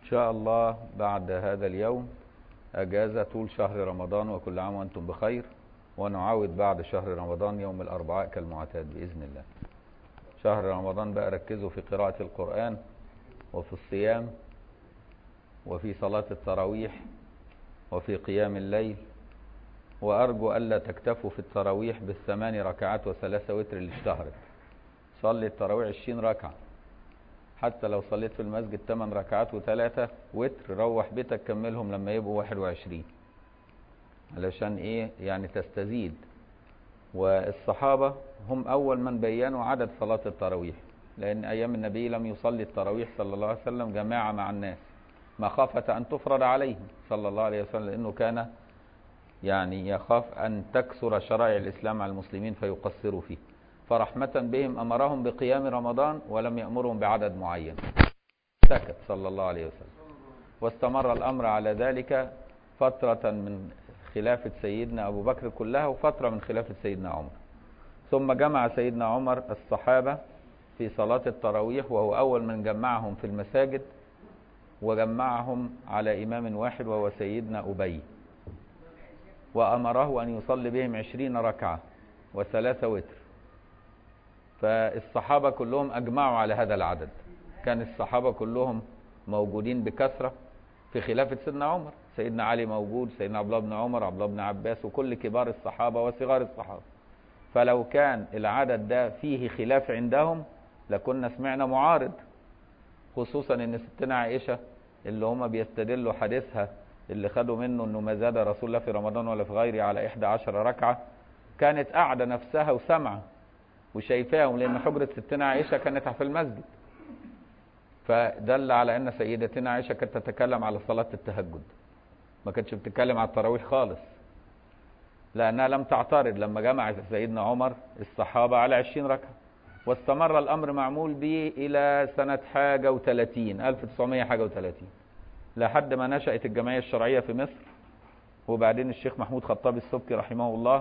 إن شاء الله بعد هذا اليوم أجازة طول شهر رمضان وكل عام وأنتم بخير ونعاود بعد شهر رمضان يوم الأربعاء كالمعتاد بإذن الله شهر رمضان بقى ركزوا في قراءة القرآن وفي الصيام وفي صلاة التراويح وفي قيام الليل وأرجو ألا تكتفوا في التراويح بالثمان ركعات وثلاثة وتر اللي اشتهرت صلي التراويح 20 ركعة حتى لو صليت في المسجد 8 ركعات وثلاثة وتر روح بيتك كملهم لما يبقوا 21 علشان ايه يعني تستزيد والصحابة هم أول من بينوا عدد صلاة التراويح لأن أيام النبي لم يصلي التراويح صلى الله عليه وسلم جماعة مع الناس مخافة أن تفرض عليهم صلى الله عليه وسلم لأنه كان يعني يخاف أن تكسر شرائع الإسلام على المسلمين فيقصروا فيه فرحمة بهم أمرهم بقيام رمضان ولم يأمرهم بعدد معين سكت صلى الله عليه وسلم واستمر الأمر على ذلك فترة من خلافة سيدنا أبو بكر كلها وفترة من خلافة سيدنا عمر ثم جمع سيدنا عمر الصحابة في صلاة التراويح وهو أول من جمعهم في المساجد وجمعهم على إمام واحد وهو سيدنا أبي وأمره أن يصلي بهم عشرين ركعة وثلاثة وتر فالصحابة كلهم أجمعوا على هذا العدد كان الصحابة كلهم موجودين بكثرة في خلافة سيدنا عمر سيدنا علي موجود سيدنا عبد الله بن عمر عبد الله بن عباس وكل كبار الصحابة وصغار الصحابة فلو كان العدد ده فيه خلاف عندهم لكنا سمعنا معارض خصوصا ان ستنا عائشة اللي هم بيستدلوا حديثها اللي خدوا منه انه ما زاد رسول الله في رمضان ولا في غيره على 11 ركعة كانت قاعدة نفسها وسمعة وشايفاهم لان حجرة ستنا عائشة كانت في المسجد فدل على ان سيدتنا عائشة كانت تتكلم على صلاة التهجد ما كانتش بتتكلم على التراويح خالص لانها لم تعترض لما جمع سيدنا عمر الصحابة على 20 ركعة واستمر الامر معمول به الى سنة حاجة وثلاثين 1900 حاجة وثلاثين لحد ما نشأت الجمعية الشرعية في مصر وبعدين الشيخ محمود خطاب السبكي رحمه الله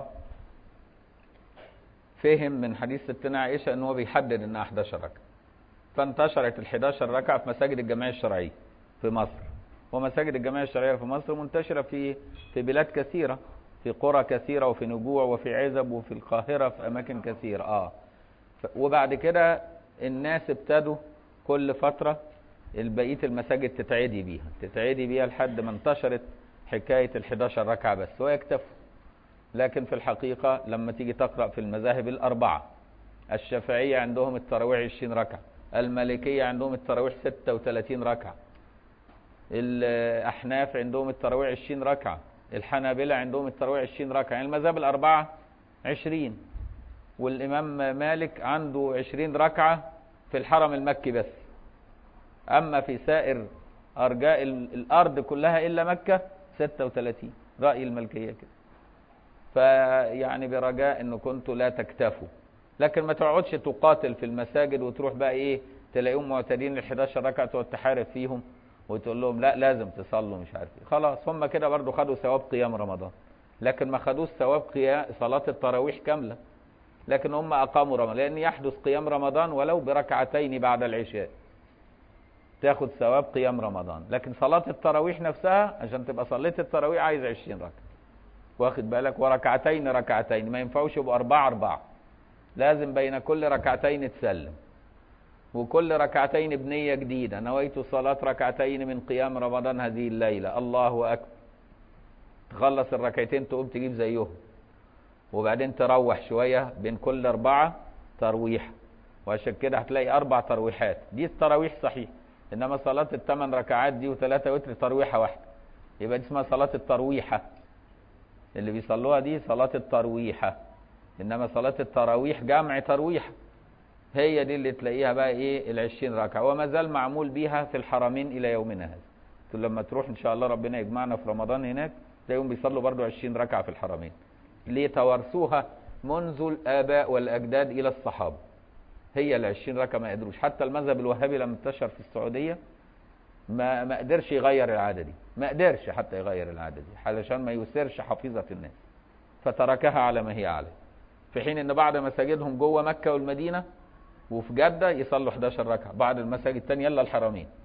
فهم من حديث ستنا عائشة ان هو بيحدد انها 11 ركعة فانتشرت ال 11 ركعة في مساجد الجمعية الشرعية في مصر ومساجد الجمعية الشرعية في مصر منتشرة في في بلاد كثيرة في قرى كثيرة وفي نجوع وفي عزب وفي القاهرة في أماكن كثيرة اه وبعد كده الناس ابتدوا كل فترة بقية المساجد تتعدي بيها تتعدي بيها لحد ما انتشرت حكاية ال 11 ركعة بس ويكتفوا لكن في الحقيقة لما تيجي تقرأ في المذاهب الأربعة الشافعية عندهم التراويح 20 ركعة المالكية عندهم التراويح 36 ركعة الأحناف عندهم التراويح 20 ركعة الحنابلة عندهم التراويح 20 ركعة يعني المذاهب الأربعة 20 والإمام مالك عنده 20 ركعة في الحرم المكي بس أما في سائر أرجاء الأرض كلها إلا مكة 36 رأي الملكية كده فيعني برجاء أنه كنتوا لا تكتفوا لكن ما تقعدش تقاتل في المساجد وتروح بقى إيه تلاقيهم معتادين لل 11 ركعة تقعد تحارب فيهم وتقول لهم لا لازم تصلوا مش عارف ايه خلاص هم كده برضو خدوا ثواب قيام رمضان لكن ما خدوش ثواب قيام صلاة التراويح كاملة لكن هم أقاموا رمضان لأن يحدث قيام رمضان ولو بركعتين بعد العشاء تاخد ثواب قيام رمضان لكن صلاة التراويح نفسها عشان تبقى صليت التراويح عايز 20 ركعة واخد بالك وركعتين ركعتين ما ينفعوش يبقوا أربعة أربعة لازم بين كل ركعتين تسلم وكل ركعتين بنية جديدة نويت صلاة ركعتين من قيام رمضان هذه الليلة الله أكبر تخلص الركعتين تقوم تجيب زيهم وبعدين تروح شوية بين كل أربعة ترويح وعشان كده هتلاقي أربع ترويحات دي التراويح صحيح إنما صلاة الثمان ركعات دي وثلاثة وتر ترويحة واحدة يبقى دي اسمها صلاة الترويحة اللي بيصلوها دي صلاة الترويحة إنما صلاة التراويح جمع ترويحة هي دي اللي تلاقيها بقى إيه العشرين ركعة وما زال معمول بيها في الحرمين إلى يومنا هذا لما تروح إن شاء الله ربنا يجمعنا في رمضان هناك تلاقيهم بيصلوا برضو عشرين ركعة في الحرمين ليتوارثوها منذ الآباء والأجداد إلى الصحابة هي العشرين ركعة ما قدروش حتى المذهب الوهابي لما انتشر في السعودية ما ما قدرش يغير العادة دي ما قدرش حتى يغير العادة دي علشان ما يسرش حفيظة الناس فتركها على ما هي عليه في حين ان بعض مساجدهم جوه مكة والمدينة وفي جدة يصلوا 11 ركعة بعض المساجد التانية يلا الحرمين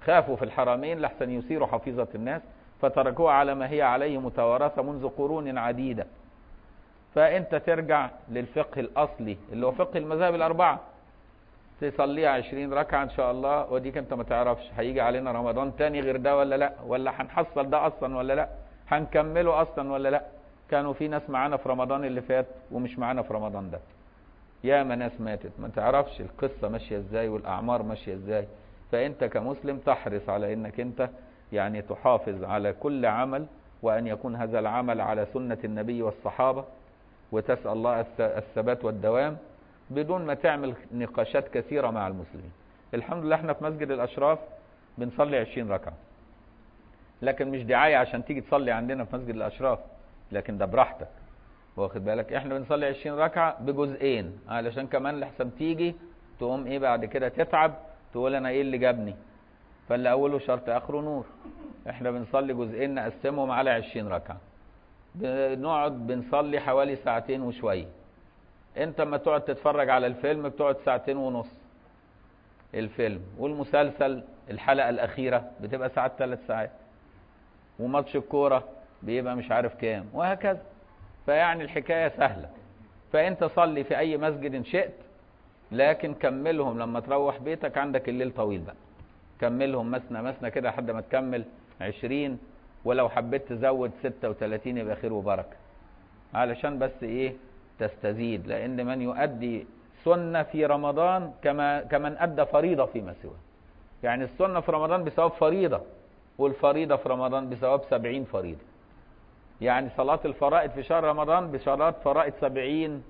خافوا في الحرمين لحسن يثيروا حفيظة الناس فتركوها على ما هي عليه متوارثة منذ قرون عديدة فانت ترجع للفقه الاصلي اللي هو فقه المذاهب الاربعه تصليها 20 ركعه ان شاء الله وديك انت ما تعرفش هيجي علينا رمضان تاني غير ده ولا لا ولا هنحصل ده اصلا ولا لا هنكمله اصلا ولا لا كانوا في ناس معانا في رمضان اللي فات ومش معانا في رمضان ده ياما ناس ماتت ما تعرفش القصه ماشيه ازاي والاعمار ماشيه ازاي فانت كمسلم تحرص على انك انت يعني تحافظ على كل عمل وان يكون هذا العمل على سنه النبي والصحابه وتسأل الله الثبات والدوام بدون ما تعمل نقاشات كثيرة مع المسلمين الحمد لله احنا في مسجد الأشراف بنصلي 20 ركعة لكن مش دعاية عشان تيجي تصلي عندنا في مسجد الأشراف لكن ده براحتك واخد بالك احنا بنصلي 20 ركعة بجزئين علشان كمان لحسن تيجي تقوم ايه بعد كده تتعب تقول انا ايه اللي جابني فاللي اوله شرط اخره نور احنا بنصلي جزئين نقسمهم على 20 ركعه بنقعد بنصلي حوالي ساعتين وشوية انت لما تقعد تتفرج على الفيلم بتقعد ساعتين ونص الفيلم والمسلسل الحلقة الأخيرة بتبقى ساعات ثلاث ساعات وماتش الكورة بيبقى مش عارف كام وهكذا فيعني الحكاية سهلة فانت صلي في أي مسجد إن شئت لكن كملهم لما تروح بيتك عندك الليل طويل بقى كملهم مثنى مثنى كده لحد ما تكمل عشرين ولو حبيت تزود 36 يبقى خير وبركه علشان بس ايه تستزيد لان من يؤدي سنه في رمضان كما كمن ادى فريضه فيما سواه يعني السنه في رمضان بثواب فريضه والفريضه في رمضان بثواب 70 فريضه يعني صلاه الفرائض في شهر رمضان بصلاه فرائض 70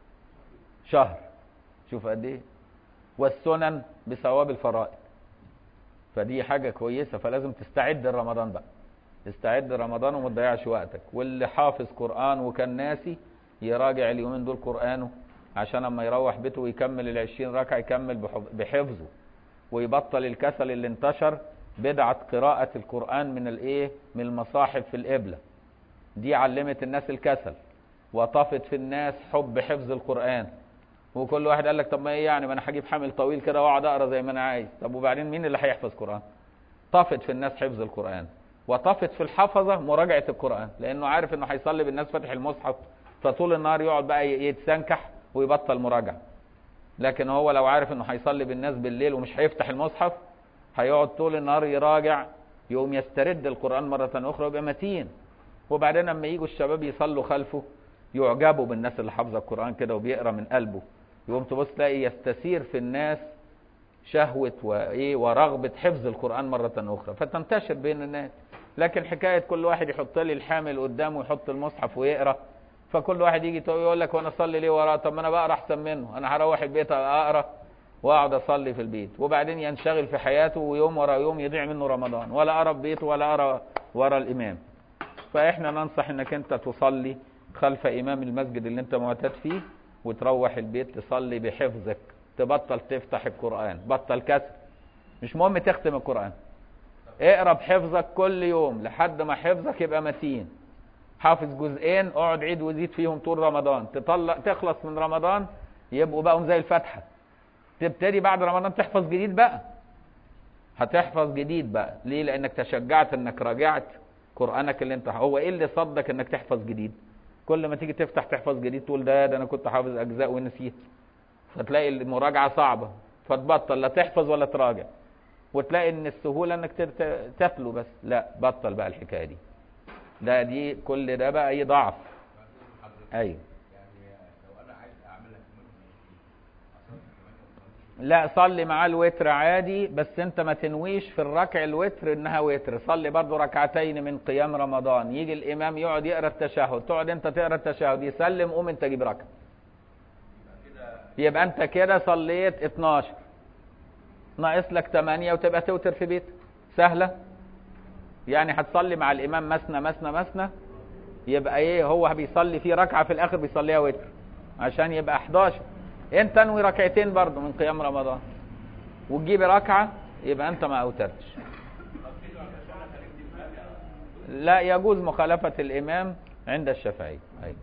شهر شوف قد ايه والسنن بثواب الفرائض فدي حاجه كويسه فلازم تستعد لرمضان بقى استعد رمضان وما تضيعش وقتك واللي حافظ قرآن وكان ناسي يراجع اليومين دول قرآنه عشان اما يروح بيته ويكمل العشرين ركعة يكمل بحفظه ويبطل الكسل اللي انتشر بدعة قراءة القرآن من الايه من المصاحف في القبلة دي علمت الناس الكسل وطفت في الناس حب حفظ القرآن وكل واحد قال لك طب ما ايه يعني ما انا هجيب حامل طويل كده واقعد اقرا زي ما انا عايز طب وبعدين مين اللي هيحفظ قرآن طفت في الناس حفظ القرآن وطفت في الحفظة مراجعة القرآن لأنه عارف أنه هيصلي بالناس فاتح المصحف فطول النهار يقعد بقى يتسنكح ويبطل مراجعة لكن هو لو عارف أنه هيصلي بالناس بالليل ومش هيفتح المصحف هيقعد طول النهار يراجع يقوم يسترد القرآن مرة أخرى ويبقى متين وبعدين لما يجوا الشباب يصلوا خلفه يعجبوا بالناس اللي حافظه القرآن كده وبيقرا من قلبه يقوم تبص تلاقي يستثير في الناس شهوة وإيه ورغبة حفظ القرآن مرة أخرى فتنتشر بين الناس لكن حكاية كل واحد يحط لي الحامل قدامه ويحط المصحف ويقرا فكل واحد يجي يقول لك وانا اصلي ليه وراه طب ما انا بقرا احسن منه انا هروح البيت اقرا واقعد اصلي في البيت وبعدين ينشغل في حياته ويوم ورا يوم يضيع منه رمضان ولا ارى بيته ولا ارى ورا الامام فاحنا ننصح انك انت تصلي خلف امام المسجد اللي انت معتاد فيه وتروح البيت تصلي بحفظك تبطل تفتح القران بطل كسر مش مهم تختم القران اقرا بحفظك كل يوم لحد ما حفظك يبقى متين حافظ جزئين اقعد عيد وزيد فيهم طول رمضان تطلق تخلص من رمضان يبقوا بقوا زي الفاتحه تبتدي بعد رمضان تحفظ جديد بقى هتحفظ جديد بقى ليه لانك تشجعت انك راجعت قرانك اللي انت هو ايه اللي صدك انك تحفظ جديد كل ما تيجي تفتح تحفظ جديد تقول ده ده انا كنت حافظ اجزاء ونسيت فتلاقي المراجعه صعبه فتبطل لا تحفظ ولا تراجع وتلاقي ان السهوله انك تتلو بس لا بطل بقى الحكايه دي ده دي كل ده بقى ايه ضعف ايوه لا صلي معاه الوتر عادي بس انت ما تنويش في الركع الوتر انها وتر صلي برضو ركعتين من قيام رمضان يجي الامام يقعد يقرا التشهد تقعد انت تقرا التشهد يسلم قوم انت جيب ركعه يبقى انت كده صليت 12 ناقص لك 8 وتبقى توتر في بيتك سهله يعني هتصلي مع الامام مثنى مثنى مثنى يبقى ايه هو بيصلي فيه ركعه في الاخر بيصليها وتر عشان يبقى 11 انت انوي ركعتين برضه من قيام رمضان وتجيب ركعه يبقى انت ما اوترتش لا يجوز مخالفه الامام عند الشافعي أيوة.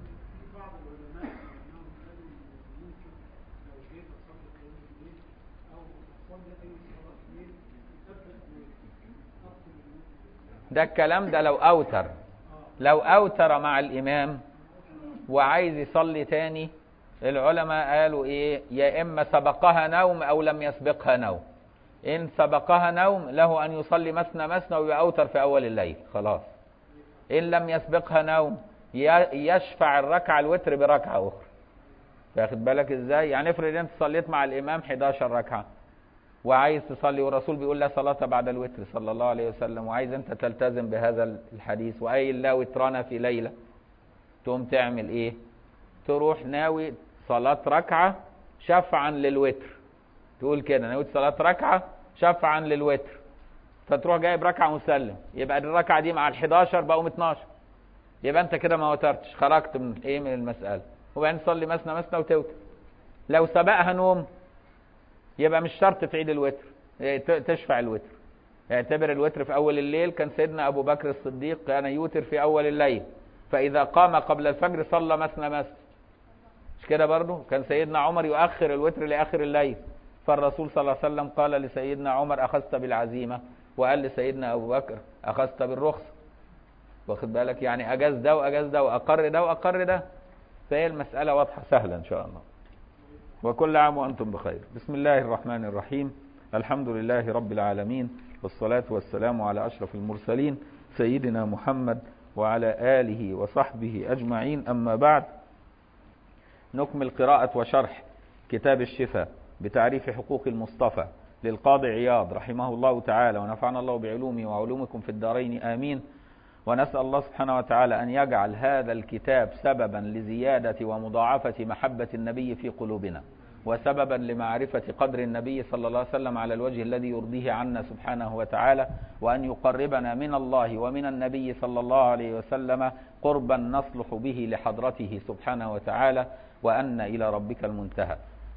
ده الكلام ده لو أوتر لو أوتر مع الإمام وعايز يصلي تاني العلماء قالوا إيه يا إما سبقها نوم أو لم يسبقها نوم إن سبقها نوم له أن يصلي مثنى مثنى ويأوتر في أول الليل خلاص إن لم يسبقها نوم يشفع الركعة الوتر بركعة أخرى واخد بالك إزاي يعني افرض أنت صليت مع الإمام 11 ركعة وعايز تصلي والرسول بيقول لا صلاة بعد الوتر صلى الله عليه وسلم وعايز أنت تلتزم بهذا الحديث وأي لا وترنا في ليلة تقوم تعمل إيه تروح ناوي صلاة ركعة شفعا للوتر تقول كده ناوي صلاة ركعة شفعا للوتر فتروح جايب ركعة مسلم يبقى الركعة دي مع ال11 بقوا 12 يبقى انت كده ما وترتش خرجت من ايه من المسألة وبعدين تصلي مثنى مثنى وتوتر لو سبقها نوم يبقى مش شرط تعيد الوتر تشفع الوتر اعتبر الوتر في اول الليل كان سيدنا ابو بكر الصديق كان يوتر في اول الليل فاذا قام قبل الفجر صلى مثنى مثنى مش كده برضه كان سيدنا عمر يؤخر الوتر لاخر الليل فالرسول صلى الله عليه وسلم قال لسيدنا عمر اخذت بالعزيمه وقال لسيدنا ابو بكر اخذت بالرخصه واخد بالك يعني اجاز ده واجاز ده واقر ده واقر ده فهي المساله واضحه سهله ان شاء الله وكل عام وانتم بخير بسم الله الرحمن الرحيم الحمد لله رب العالمين والصلاه والسلام على اشرف المرسلين سيدنا محمد وعلى اله وصحبه اجمعين اما بعد نكمل قراءه وشرح كتاب الشفاء بتعريف حقوق المصطفى للقاضي عياض رحمه الله تعالى ونفعنا الله بعلومه وعلومكم في الدارين آمين ونسأل الله سبحانه وتعالى أن يجعل هذا الكتاب سببا لزيادة ومضاعفة محبة النبي في قلوبنا وسببا لمعرفة قدر النبي صلى الله عليه وسلم على الوجه الذي يرضيه عنا سبحانه وتعالى وأن يقربنا من الله ومن النبي صلى الله عليه وسلم قربا نصلح به لحضرته سبحانه وتعالى وأن إلى ربك المنتهى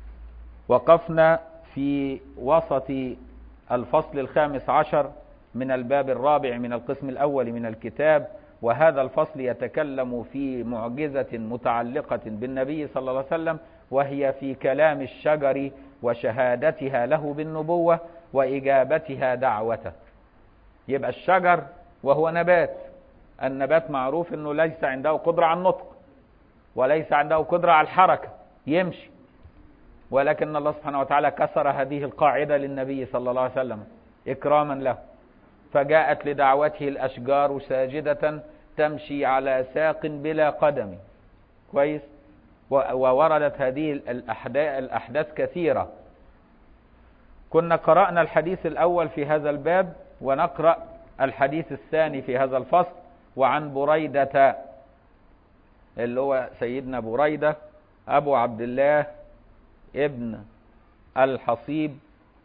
وقفنا في وسط الفصل الخامس عشر من الباب الرابع من القسم الأول من الكتاب وهذا الفصل يتكلم في معجزة متعلقة بالنبي صلى الله عليه وسلم وهي في كلام الشجر وشهادتها له بالنبوة وإجابتها دعوته يبقى الشجر وهو نبات النبات معروف أنه ليس عنده قدرة على النطق وليس عنده قدرة على الحركة يمشي ولكن الله سبحانه وتعالى كسر هذه القاعدة للنبي صلى الله عليه وسلم إكراما له فجاءت لدعوته الأشجار ساجدة تمشي على ساق بلا قدم كويس ووردت هذه الأحداث كثيرة كنا قرأنا الحديث الأول في هذا الباب ونقرأ الحديث الثاني في هذا الفصل وعن بريدة اللي هو سيدنا بريدة أبو عبد الله ابن الحصيب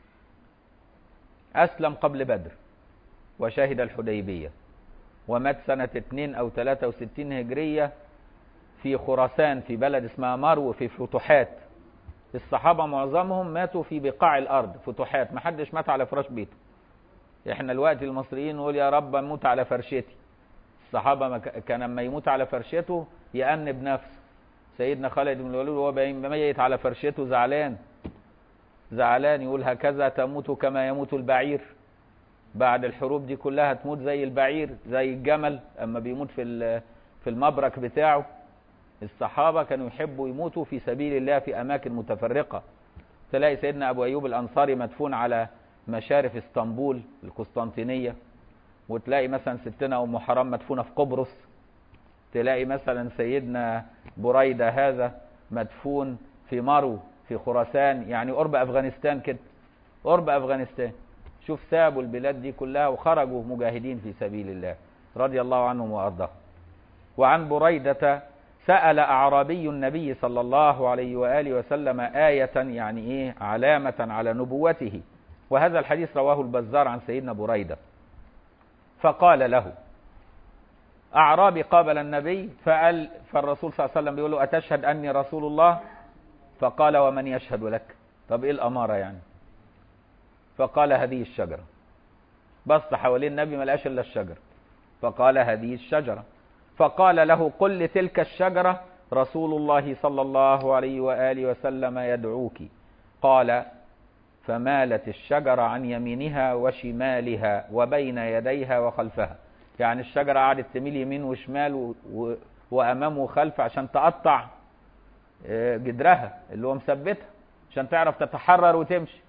أسلم قبل بدر وشهد الحديبية ومات سنة 2 أو 63 هجرية في خراسان في بلد اسمها مرو في فتوحات الصحابة معظمهم ماتوا في بقاع الأرض فتوحات ما حدش مات على فراش بيته احنا الوقت المصريين نقول يا رب اموت على فرشتي الصحابة كان لما يموت على فرشته يأنب نفسه سيدنا خالد بن الوليد وهو ميت على فرشته زعلان زعلان يقول هكذا تموت كما يموت البعير بعد الحروب دي كلها تموت زي البعير زي الجمل اما بيموت في في المبرك بتاعه الصحابة كانوا يحبوا يموتوا في سبيل الله في أماكن متفرقة تلاقي سيدنا أبو أيوب الأنصاري مدفون على مشارف اسطنبول القسطنطينية وتلاقي مثلا ستنا أم حرام مدفونة في قبرص تلاقي مثلا سيدنا بريدة هذا مدفون في مرو في خراسان يعني قرب أفغانستان كده قرب أفغانستان شوف سابوا البلاد دي كلها وخرجوا مجاهدين في سبيل الله رضي الله عنهم وأرضاهم وعن بريدة سأل أعرابي النبي صلى الله عليه وآله وسلم آية يعني إيه علامة على نبوته وهذا الحديث رواه البزار عن سيدنا بريدة فقال له أعرابي قابل النبي فقال فالرسول صلى الله عليه وسلم بيقول له أتشهد أني رسول الله فقال ومن يشهد لك طب إيه الأمارة يعني فقال هذه الشجرة بص حوالين النبي ما لقاش إلا الشجرة فقال هذه الشجرة فقال له قل لتلك الشجرة رسول الله صلى الله عليه وآله وسلم يدعوك قال فمالت الشجرة عن يمينها وشمالها وبين يديها وخلفها يعني الشجرة قعدت تميل يمين وشمال و... و... وأمام وخلف عشان تقطع آه، جدرها اللي هو مثبتها عشان تعرف تتحرر وتمشي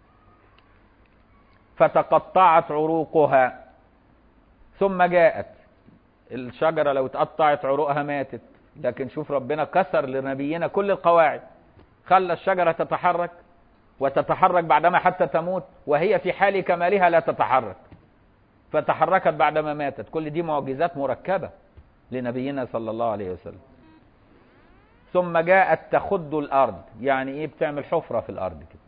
فتقطعت عروقها ثم جاءت الشجرة لو اتقطعت عروقها ماتت لكن شوف ربنا كسر لنبينا كل القواعد خلى الشجرة تتحرك وتتحرك بعدما حتى تموت وهي في حال كمالها لا تتحرك فتحركت بعدما ماتت كل دي معجزات مركبة لنبينا صلى الله عليه وسلم ثم جاءت تخد الأرض يعني إيه بتعمل حفرة في الأرض كده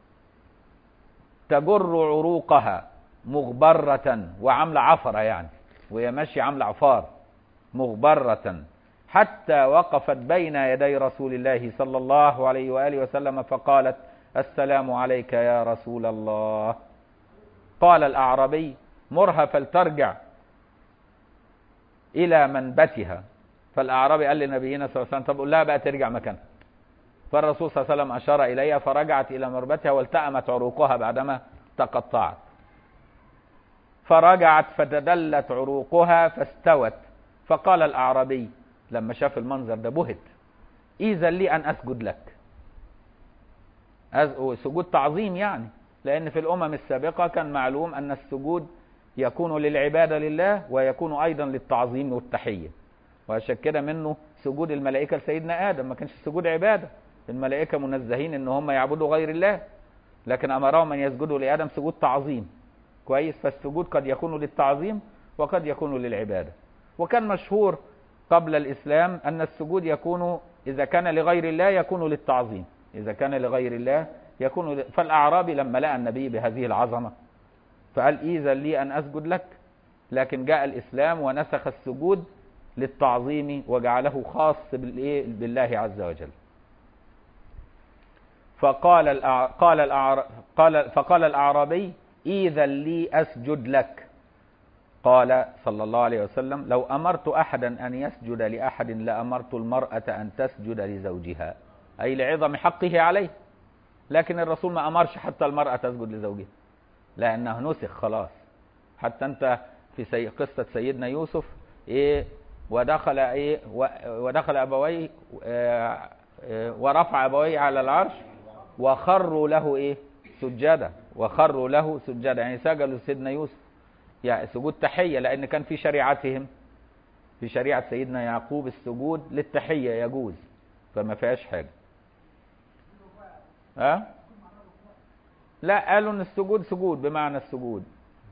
تجر عروقها مغبرة وعاملة عفرة يعني وهي ماشية عاملة عفار مغبرة حتى وقفت بين يدي رسول الله صلى الله عليه وآله وسلم فقالت السلام عليك يا رسول الله قال الأعرابي مرها فلترجع إلى منبتها فالأعرابي قال لنبينا صلى الله عليه وسلم طب قول لها بقى ترجع مكانها فالرسول صلى الله عليه وسلم أشار إليها فرجعت إلى مربتها والتأمت عروقها بعدما تقطعت فرجعت فتدلت عروقها فاستوت فقال الأعرابي لما شاف المنظر ده بهت إذا لي أن أسجد لك أز- سجود تعظيم يعني لأن في الأمم السابقة كان معلوم أن السجود يكون للعبادة لله ويكون أيضا للتعظيم والتحية وعشان كده منه سجود الملائكة لسيدنا آدم ما كانش سجود عبادة الملائكة منزهين ان هم يعبدوا غير الله لكن أمرهم أن يسجدوا لآدم سجود تعظيم كويس فالسجود قد يكون للتعظيم وقد يكون للعبادة وكان مشهور قبل الإسلام أن السجود يكون إذا كان لغير الله يكون للتعظيم إذا كان لغير الله يكون ل... فالأعرابي لما لقى النبي بهذه العظمة فقال إذا لي أن أسجد لك لكن جاء الإسلام ونسخ السجود للتعظيم وجعله خاص بالإيه؟ بالله عز وجل فقال الأع... قال الأعر... قال فقال الأعرابي إذا لي أسجد لك قال صلى الله عليه وسلم لو أمرت أحدا أن يسجد لأحد لأمرت المرأة أن تسجد لزوجها أي لعظم حقه عليه لكن الرسول ما أمرش حتى المرأة تسجد لزوجها لأنه نسخ خلاص حتى أنت في سي... قصة سيدنا يوسف إيه ودخل إيه و... ودخل أبويه آه... آه... ورفع أبويه على العرش وخروا له إيه سجادة وخروا له سجادة يعني سجدوا لسيدنا يوسف يعني سجود تحية لأن كان في شريعتهم في شريعة سيدنا يعقوب السجود للتحية يجوز فما فيهاش حاجة ها أه؟ لا قالوا ان السجود سجود بمعنى السجود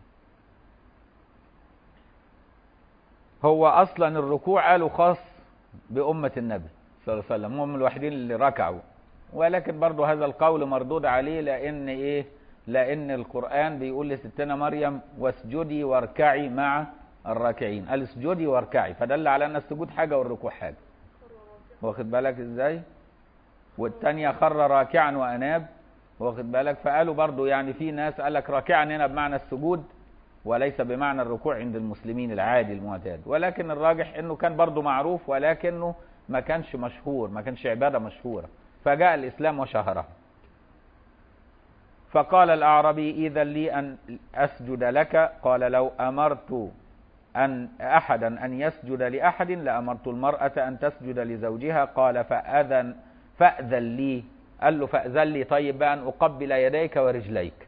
هو اصلا الركوع قالوا خاص بأمة النبي صلى الله عليه وسلم هم الوحيدين اللي ركعوا ولكن برضو هذا القول مردود عليه لان ايه لان القرآن بيقول لستنا مريم واسجدي واركعي مع الراكعين قال اسجدي واركعي فدل على ان السجود حاجة والركوع حاجة واخد بالك ازاي والتانية خر راكعا واناب واخد بالك فقالوا برضو يعني في ناس قال لك راكعا هنا بمعنى السجود وليس بمعنى الركوع عند المسلمين العادي المعتاد ولكن الراجح انه كان برضو معروف ولكنه ما كانش مشهور ما كانش عبادة مشهورة فجاء الاسلام وشهره فقال الاعرابي اذا لي ان اسجد لك قال لو امرت ان احدا ان يسجد لاحد لامرت المرأة ان تسجد لزوجها قال فاذن فاذن لي قال له فاذن لي طيب بقى ان اقبل يديك ورجليك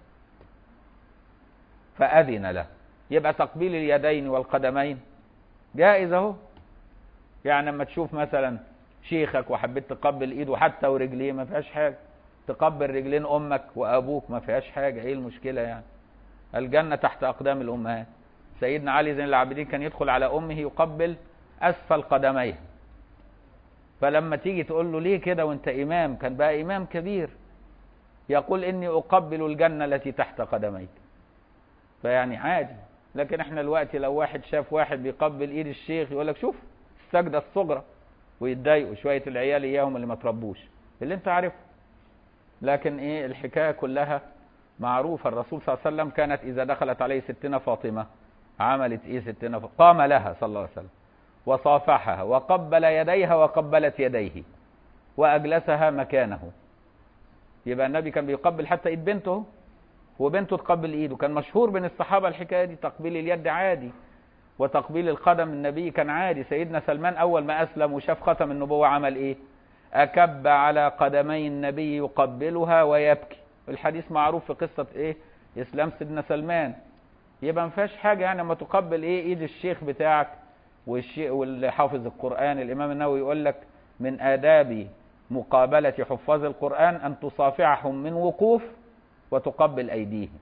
فاذن له يبقى تقبيل اليدين والقدمين جائز اهو يعني لما تشوف مثلا شيخك وحبيت تقبل ايده حتى ورجليه ما فيهاش حاجه تقبل رجلين امك وابوك ما فيهاش حاجه ايه المشكله يعني الجنه تحت اقدام الامهات سيدنا علي زين العابدين كان يدخل على امه يقبل اسفل قدميه فلما تيجي تقول له ليه كده وانت امام كان بقى امام كبير يقول اني اقبل الجنه التي تحت قدميك فيعني عادي لكن احنا الوقت لو واحد شاف واحد بيقبل ايد الشيخ يقول لك شوف السجده الصغرى ويتضايقوا شويه العيال اياهم اللي ما تربوش اللي انت عارفه لكن ايه الحكايه كلها معروفه الرسول صلى الله عليه وسلم كانت اذا دخلت عليه ستنا فاطمه عملت ايه ستنا فاطمة؟ قام لها صلى الله عليه وسلم وصافحها وقبل يديها وقبلت يديه واجلسها مكانه يبقى النبي كان بيقبل حتى ايد بنته وبنته تقبل ايده كان مشهور بين الصحابه الحكايه دي تقبيل اليد عادي وتقبيل القدم النبي كان عادي سيدنا سلمان أول ما أسلم وشاف ختم النبوة عمل إيه أكب على قدمي النبي يقبلها ويبكي الحديث معروف في قصة إيه إسلام سيدنا سلمان يبقى ما فيهاش حاجة يعني لما تقبل إيه إيد الشيخ بتاعك والشيء واللي حافظ القرآن الإمام النووي يقول لك من آداب مقابلة حفاظ القرآن أن تصافحهم من وقوف وتقبل أيديهم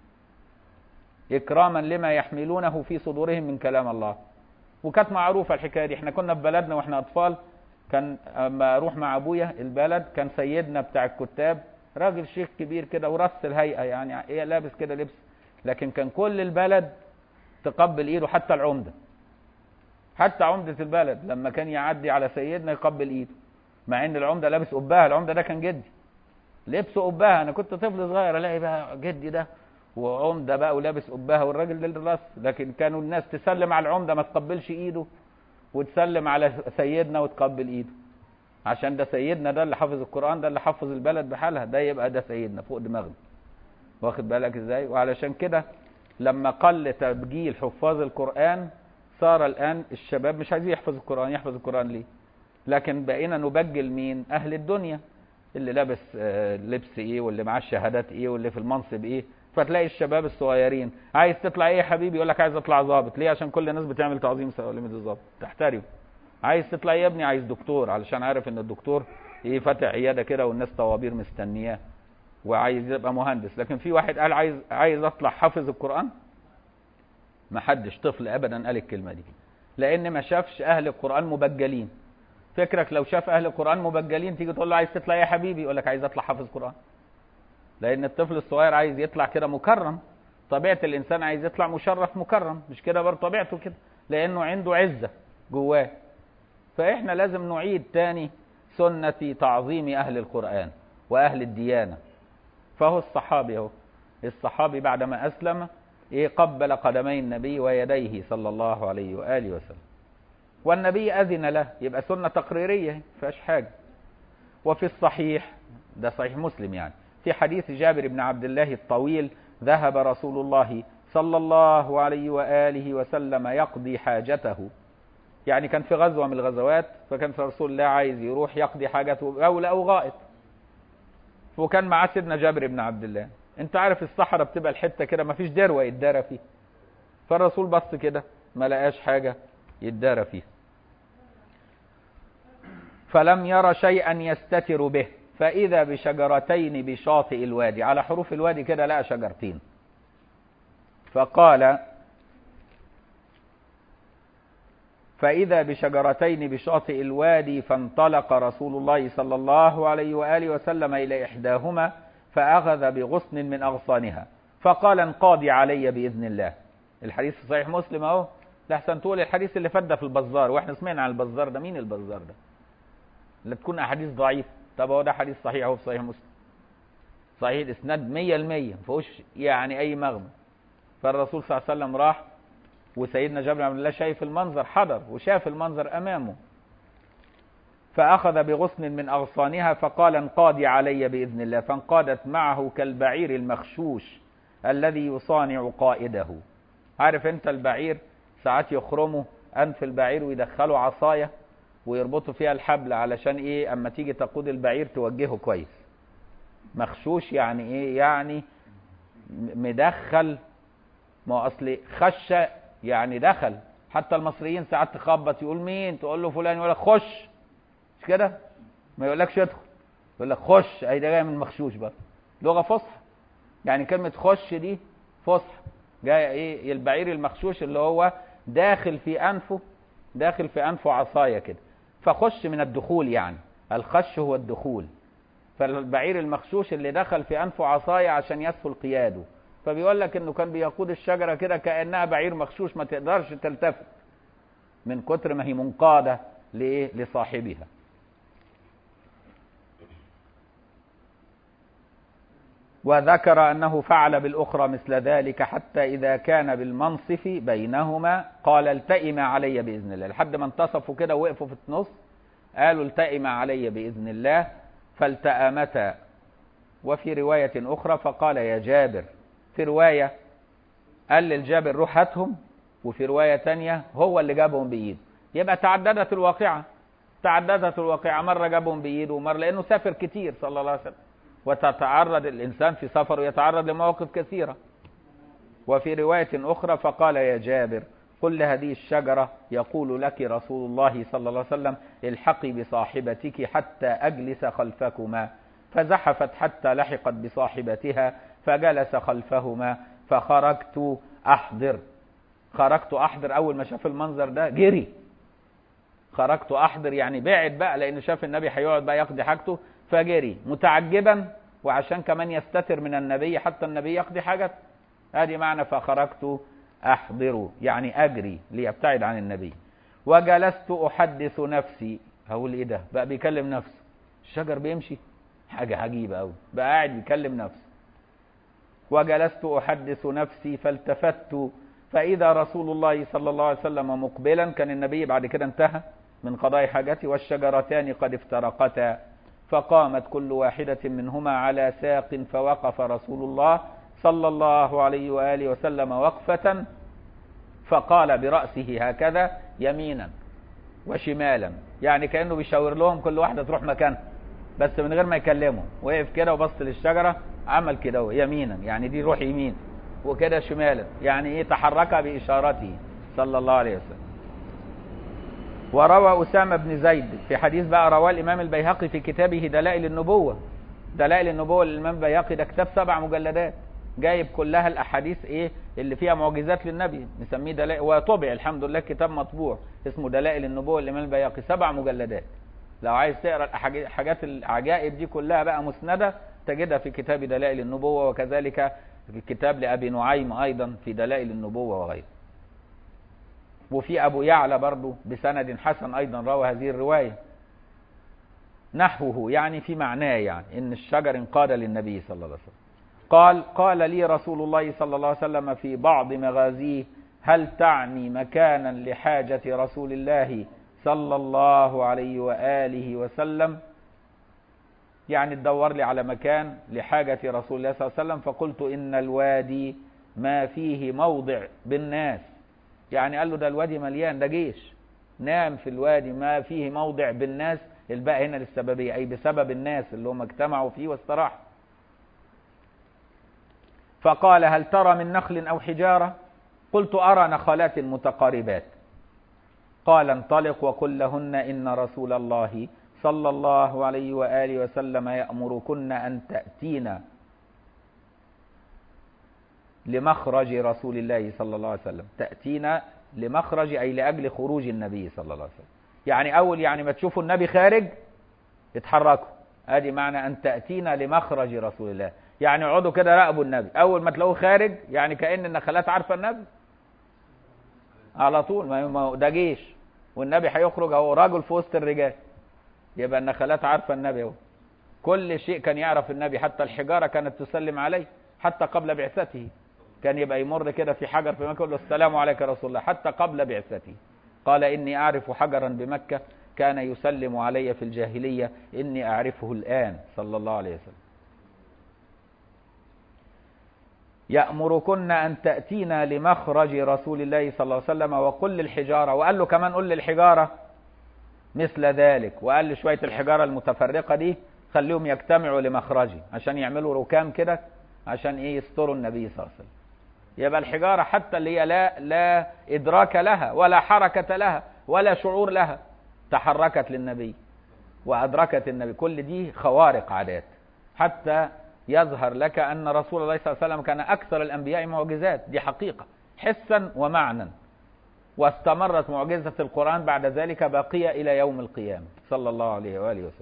إكراما لما يحملونه في صدورهم من كلام الله وكانت معروفة الحكاية دي احنا كنا في بلدنا واحنا أطفال كان اما اروح مع ابويا البلد كان سيدنا بتاع الكتاب راجل شيخ كبير كده ورص الهيئة يعني ايه لابس كده لبس لكن كان كل البلد تقبل ايده حتى العمدة حتى عمدة البلد لما كان يعدي على سيدنا يقبل ايده مع ان العمدة لابس قباها العمدة ده كان جدي لبسه قباها انا كنت طفل صغير الاقي بقى جدي ده وعمده بقى ولابس قباها والراجل ده الراس لكن كانوا الناس تسلم على العمده ما تقبلش ايده وتسلم على سيدنا وتقبل ايده عشان ده سيدنا ده اللي حافظ القران ده اللي حفظ البلد بحالها ده يبقى ده سيدنا فوق دماغنا واخد بالك ازاي وعلشان كده لما قل تبجيل حفاظ القران صار الان الشباب مش عايزين يحفظ القران يحفظ القران ليه لكن بقينا نبجل مين اهل الدنيا اللي لابس لبس ايه واللي معاه شهادات ايه واللي في المنصب ايه فتلاقي الشباب الصغيرين عايز تطلع ايه يا حبيبي يقول لك عايز اطلع ظابط ليه عشان كل الناس بتعمل تعظيم سلامه الظابط تحترم عايز تطلع ايه يا ابني عايز دكتور علشان عارف ان الدكتور ايه فاتح عياده كده والناس طوابير مستنياه وعايز يبقى مهندس لكن في واحد قال عايز عايز اطلع حافظ القران ما حدش طفل ابدا قال الكلمه دي لان ما شافش اهل القران مبجلين فكرك لو شاف اهل القران مبجلين تيجي تقول له عايز تطلع ايه يا حبيبي يقول لك عايز اطلع حافظ قران لان الطفل الصغير عايز يطلع كده مكرم طبيعه الانسان عايز يطلع مشرف مكرم مش كده برضه طبيعته كده لانه عنده عزه جواه فاحنا لازم نعيد تاني سنه تعظيم اهل القران واهل الديانه فهو الصحابي اهو الصحابي بعدما اسلم ايه قبل قدمي النبي ويديه صلى الله عليه واله وسلم والنبي اذن له يبقى سنه تقريريه فيهاش حاجه وفي الصحيح ده صحيح مسلم يعني في حديث جابر بن عبد الله الطويل ذهب رسول الله صلى الله عليه وآله وسلم يقضي حاجته يعني كان في غزوة من الغزوات فكان في رسول الله عايز يروح يقضي حاجته أو أو غائط وكان معاه سيدنا جابر بن عبد الله انت عارف الصحراء بتبقى الحتة كده ما فيش دروة يتدارى فيه فالرسول بص كده ما لقاش حاجة يتدارى فيها فلم ير شيئا يستتر به فإذا بشجرتين بشاطئ الوادي على حروف الوادي كده لقى شجرتين فقال فإذا بشجرتين بشاطئ الوادي فانطلق رسول الله صلى الله عليه وآله وسلم إلى إحداهما فأخذ بغصن من أغصانها فقال انقاضي علي بإذن الله الحديث في صحيح مسلم أهو لحسن تقول الحديث اللي فات ده في البزار واحنا سمعنا عن البزار ده مين البزار ده لا تكون أحاديث ضعيفة طب هو ده حديث صحيح اهو في صحيح مسلم صحيح الاسناد 100% ما فيهوش يعني اي مغمى فالرسول صلى الله عليه وسلم راح وسيدنا جابر بن عبد الله شايف المنظر حضر وشاف المنظر امامه فاخذ بغصن من اغصانها فقال انقادي علي باذن الله فانقادت معه كالبعير المخشوش الذي يصانع قائده عارف انت البعير ساعات يخرموا انف البعير ويدخلوا عصايه ويربطوا فيها الحبل علشان ايه اما تيجي تقود البعير توجهه كويس مخشوش يعني ايه يعني مدخل ما اصل خش يعني دخل حتى المصريين ساعات تخبط يقول مين تقول له فلان يقول لك خش مش كده ما يقولكش ادخل يقول لك خش اي ده جاي من مخشوش بقى لغه فصحى يعني كلمه خش دي فصحى جايه ايه البعير المخشوش اللي هو داخل في انفه داخل في انفه عصايه كده فخش من الدخول يعني الخش هو الدخول فالبعير المخشوش اللي دخل في انفه عصايه عشان يسهل قياده فبيقول لك انه كان بيقود الشجره كده كانها بعير مخشوش ما تقدرش تلتفت من كتر ما هي منقاده لايه لصاحبها وذكر انه فعل بالاخرى مثل ذلك حتى اذا كان بالمنصف بينهما قال التئم علي باذن الله لحد ما انتصفوا كده وقفوا في النص قالوا التئم علي باذن الله فالتأمتا وفي رواية أخرى فقال يا جابر في رواية قال للجابر روح هاتهم وفي رواية تانية هو اللي جابهم بإيده يبقى تعددت الواقعة تعددت الواقعة مرة جابهم بإيده ومرة لأنه سافر كتير صلى الله عليه وسلم وتتعرض الإنسان في سفره يتعرض لمواقف كثيرة وفي رواية أخرى فقال يا جابر قل لهذه الشجرة يقول لك رسول الله صلى الله عليه وسلم الحقي بصاحبتك حتى أجلس خلفكما فزحفت حتى لحقت بصاحبتها فجلس خلفهما فخرجت أحضر خرجت أحضر أول ما شاف المنظر ده جري خرجت أحضر يعني بعد بقى لأنه شاف النبي هيقعد بقى يقضي حاجته فجري متعجبا وعشان كمان يستتر من النبي حتى النبي يقضي حاجته هذه معنى فخرجت أحضر يعني أجري ليبتعد عن النبي وجلست أحدث نفسي هقول إيه ده بقى بيكلم نفسه الشجر بيمشي حاجة عجيبة أوي بقى قاعد بيكلم نفسه وجلست أحدث نفسي فالتفت فإذا رسول الله صلى الله عليه وسلم مقبلا كان النبي بعد كده انتهى من قضاء حاجته والشجرتان قد افترقتا فقامت كل واحدة منهما على ساق فوقف رسول الله صلى الله عليه وآله وسلم وقفة فقال برأسه هكذا يمينا وشمالا يعني كأنه بيشاور لهم كل واحدة تروح مكانها بس من غير ما يكلمهم وقف كده وبص للشجرة عمل كده يمينا يعني دي روح يمين وكده شمالا يعني ايه تحرك بإشارته صلى الله عليه وسلم وروى أسامة بن زيد في حديث بقى رواه الإمام البيهقي في كتابه دلائل النبوة دلائل النبوة للإمام البيهقي ده كتاب سبع مجلدات جايب كلها الأحاديث إيه اللي فيها معجزات للنبي نسميه دلائل وطبع الحمد لله كتاب مطبوع اسمه دلائل النبوة للإمام البيهقي سبع مجلدات لو عايز تقرا الحاجات العجائب دي كلها بقى مسندة تجدها في كتاب دلائل النبوة وكذلك في كتاب لأبي نعيم أيضا في دلائل النبوة وغيره وفي أبو يعلى برضو بسند حسن أيضا روى هذه الرواية نحوه يعني في معناه يعني إن الشجر انقاد للنبي صلى الله عليه وسلم قال قال لي رسول الله صلى الله عليه وسلم في بعض مغازيه هل تعني مكانا لحاجة رسول الله صلى الله عليه وآله وسلم يعني تدور لي على مكان لحاجة رسول الله صلى الله عليه وسلم فقلت إن الوادي ما فيه موضع بالناس يعني قال له ده الوادي مليان ده جيش نام في الوادي ما فيه موضع بالناس الباء هنا للسببية أي بسبب الناس اللي هم اجتمعوا فيه واستراحوا فقال هل ترى من نخل أو حجارة قلت أرى نخلات متقاربات قال انطلق وقل لهن إن رسول الله صلى الله عليه وآله وسلم يأمركن أن تأتينا لمخرج رسول الله صلى الله عليه وسلم تأتينا لمخرج أي لأجل خروج النبي صلى الله عليه وسلم يعني أول يعني ما تشوفوا النبي خارج اتحركوا ادي معنى أن تأتينا لمخرج رسول الله يعني اقعدوا كده راقبوا النبي أول ما تلاقوه خارج يعني كأن النخلات عارفة النبي على طول ما ده جيش والنبي هيخرج اهو راجل في وسط الرجال يبقى النخلات عارفه النبي اهو كل شيء كان يعرف النبي حتى الحجاره كانت تسلم عليه حتى قبل بعثته كان يبقى يمر كده في حجر في مكه يقول له السلام عليك يا رسول الله حتى قبل بعثته قال اني اعرف حجرا بمكه كان يسلم علي في الجاهليه اني اعرفه الان صلى الله عليه وسلم يأمركن أن تأتينا لمخرج رسول الله صلى الله عليه وسلم وقل للحجارة وقال له كمان قل للحجارة مثل ذلك وقال له شوية الحجارة المتفرقة دي خليهم يجتمعوا لمخرجي عشان يعملوا ركام كده عشان ايه يستروا النبي صلى الله عليه وسلم يبقى الحجارة حتى اللي هي لا لا إدراك لها ولا حركة لها ولا شعور لها تحركت للنبي وأدركت النبي كل دي خوارق عادات حتى يظهر لك أن رسول الله صلى الله عليه وسلم كان أكثر الأنبياء معجزات دي حقيقة حسا ومعنى واستمرت معجزة القرآن بعد ذلك باقية إلى يوم القيامة صلى الله عليه وآله وسلم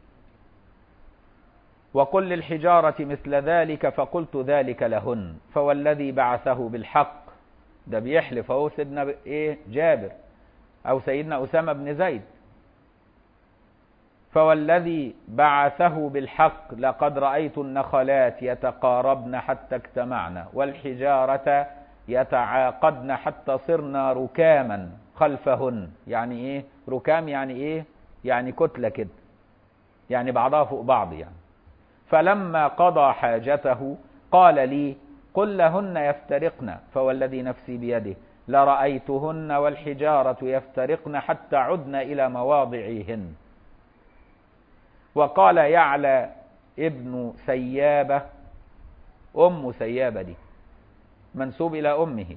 وقل للحجارة مثل ذلك فقلت ذلك لهن فوالذي بعثه بالحق ده بيحلف اهو سيدنا ايه جابر او سيدنا اسامه بن زيد فوالذي بعثه بالحق لقد رأيت النخلات يتقاربن حتى اجتمعن والحجارة يتعاقدن حتى صرنا ركاما خلفهن يعني ايه ركام يعني ايه يعني كتلة كده يعني بعضها فوق بعض يعني فلما قضى حاجته قال لي قل لهن يفترقن فوالذي نفسي بيده لرأيتهن والحجارة يفترقن حتى عدن إلى مواضعهن وقال يعلى ابن سيابة أم سيابة دي منسوب إلى أمه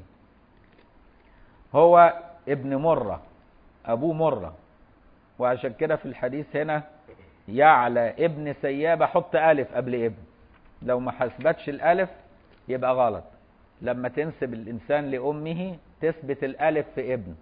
هو ابن مرة أبوه مرة وعشان كده في الحديث هنا يعلى ابن سيابة حط ألف قبل ابن لو ما حسبتش الألف يبقى غلط لما تنسب الإنسان لأمه تثبت الألف في ابن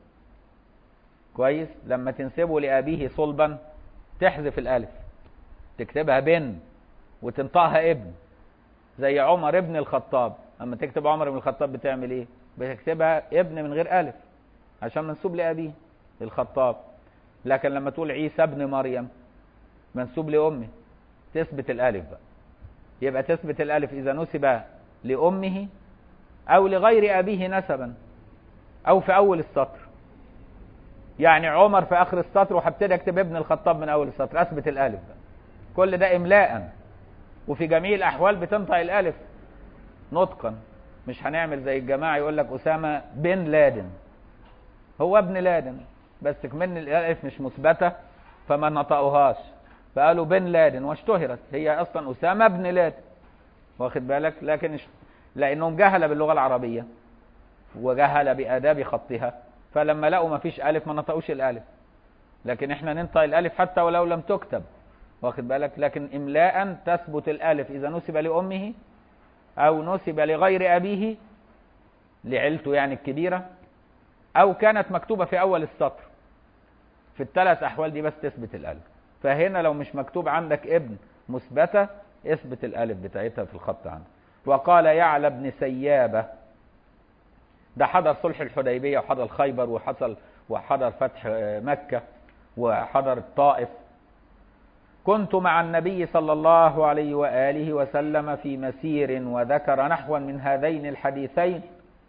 كويس لما تنسبه لأبيه صلبا تحذف الألف تكتبها بن وتنطقها ابن زي عمر ابن الخطاب اما تكتب عمر بن الخطاب بتعمل ايه بتكتبها ابن من غير الف عشان منسوب لابيه الخطاب لكن لما تقول عيسى ابن مريم منسوب لامه تثبت الالف بقى يبقى تثبت الالف اذا نسب لامه او لغير ابيه نسبا او في اول السطر يعني عمر في اخر السطر وهبتدي اكتب ابن الخطاب من اول السطر اثبت الالف بقى كل ده املاء وفي جميع الاحوال بتنطق الالف نطقا مش هنعمل زي الجماعه يقول لك اسامه بن لادن هو ابن لادن بس كمان الالف مش مثبته فما نطقوهاش فقالوا بن لادن واشتهرت هي اصلا اسامه بن لادن واخد بالك لكن لانهم جهل باللغه العربيه وجهل باداب خطها فلما لقوا ما فيش الف ما نطقوش الالف لكن احنا ننطق الالف حتى ولو لم تكتب واخد بالك لكن املاء تثبت الالف اذا نسب لامه او نسب لغير ابيه لعيلته يعني الكبيره او كانت مكتوبه في اول السطر في الثلاث احوال دي بس تثبت الالف فهنا لو مش مكتوب عندك ابن مثبته اثبت الالف بتاعتها في الخط عندك وقال يعلى بن سيابه ده حضر صلح الحديبيه وحضر خيبر وحصل وحضر فتح مكه وحضر الطائف كنت مع النبي صلى الله عليه واله وسلم في مسير وذكر نحوا من هذين الحديثين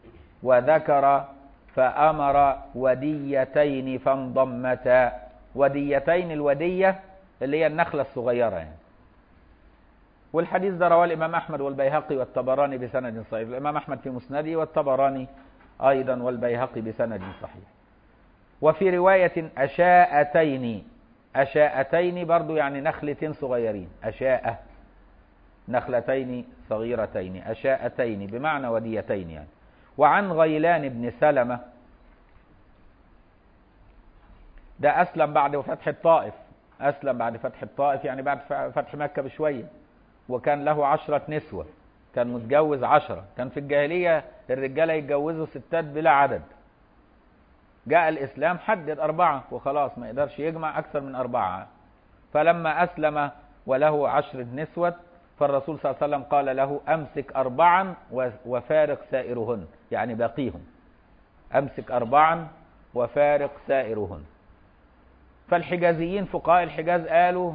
وذكر فامر وديتين فانضمتا وديتين الوديه اللي هي النخله الصغيره يعني والحديث ده رواه الامام احمد والبيهقي والطبراني بسند صحيح الامام احمد في مسنده والطبراني ايضا والبيهقي بسند صحيح وفي روايه اشاءتين أشاءتين برضو يعني نخلتين صغيرين أشاء نخلتين صغيرتين أشاءتين بمعنى وديتين يعني وعن غيلان بن سلمة ده أسلم بعد فتح الطائف أسلم بعد فتح الطائف يعني بعد فتح مكة بشوية وكان له عشرة نسوة كان متجوز عشرة كان في الجاهلية الرجالة يتجوزوا ستات بلا عدد جاء الإسلام حدد أربعة وخلاص ما يقدرش يجمع أكثر من أربعة فلما أسلم وله عشر نسوة فالرسول صلى الله عليه وسلم قال له أمسك أربعا وفارق سائرهن يعني باقيهم أمسك أربعا وفارق سائرهن فالحجازيين فقهاء الحجاز قالوا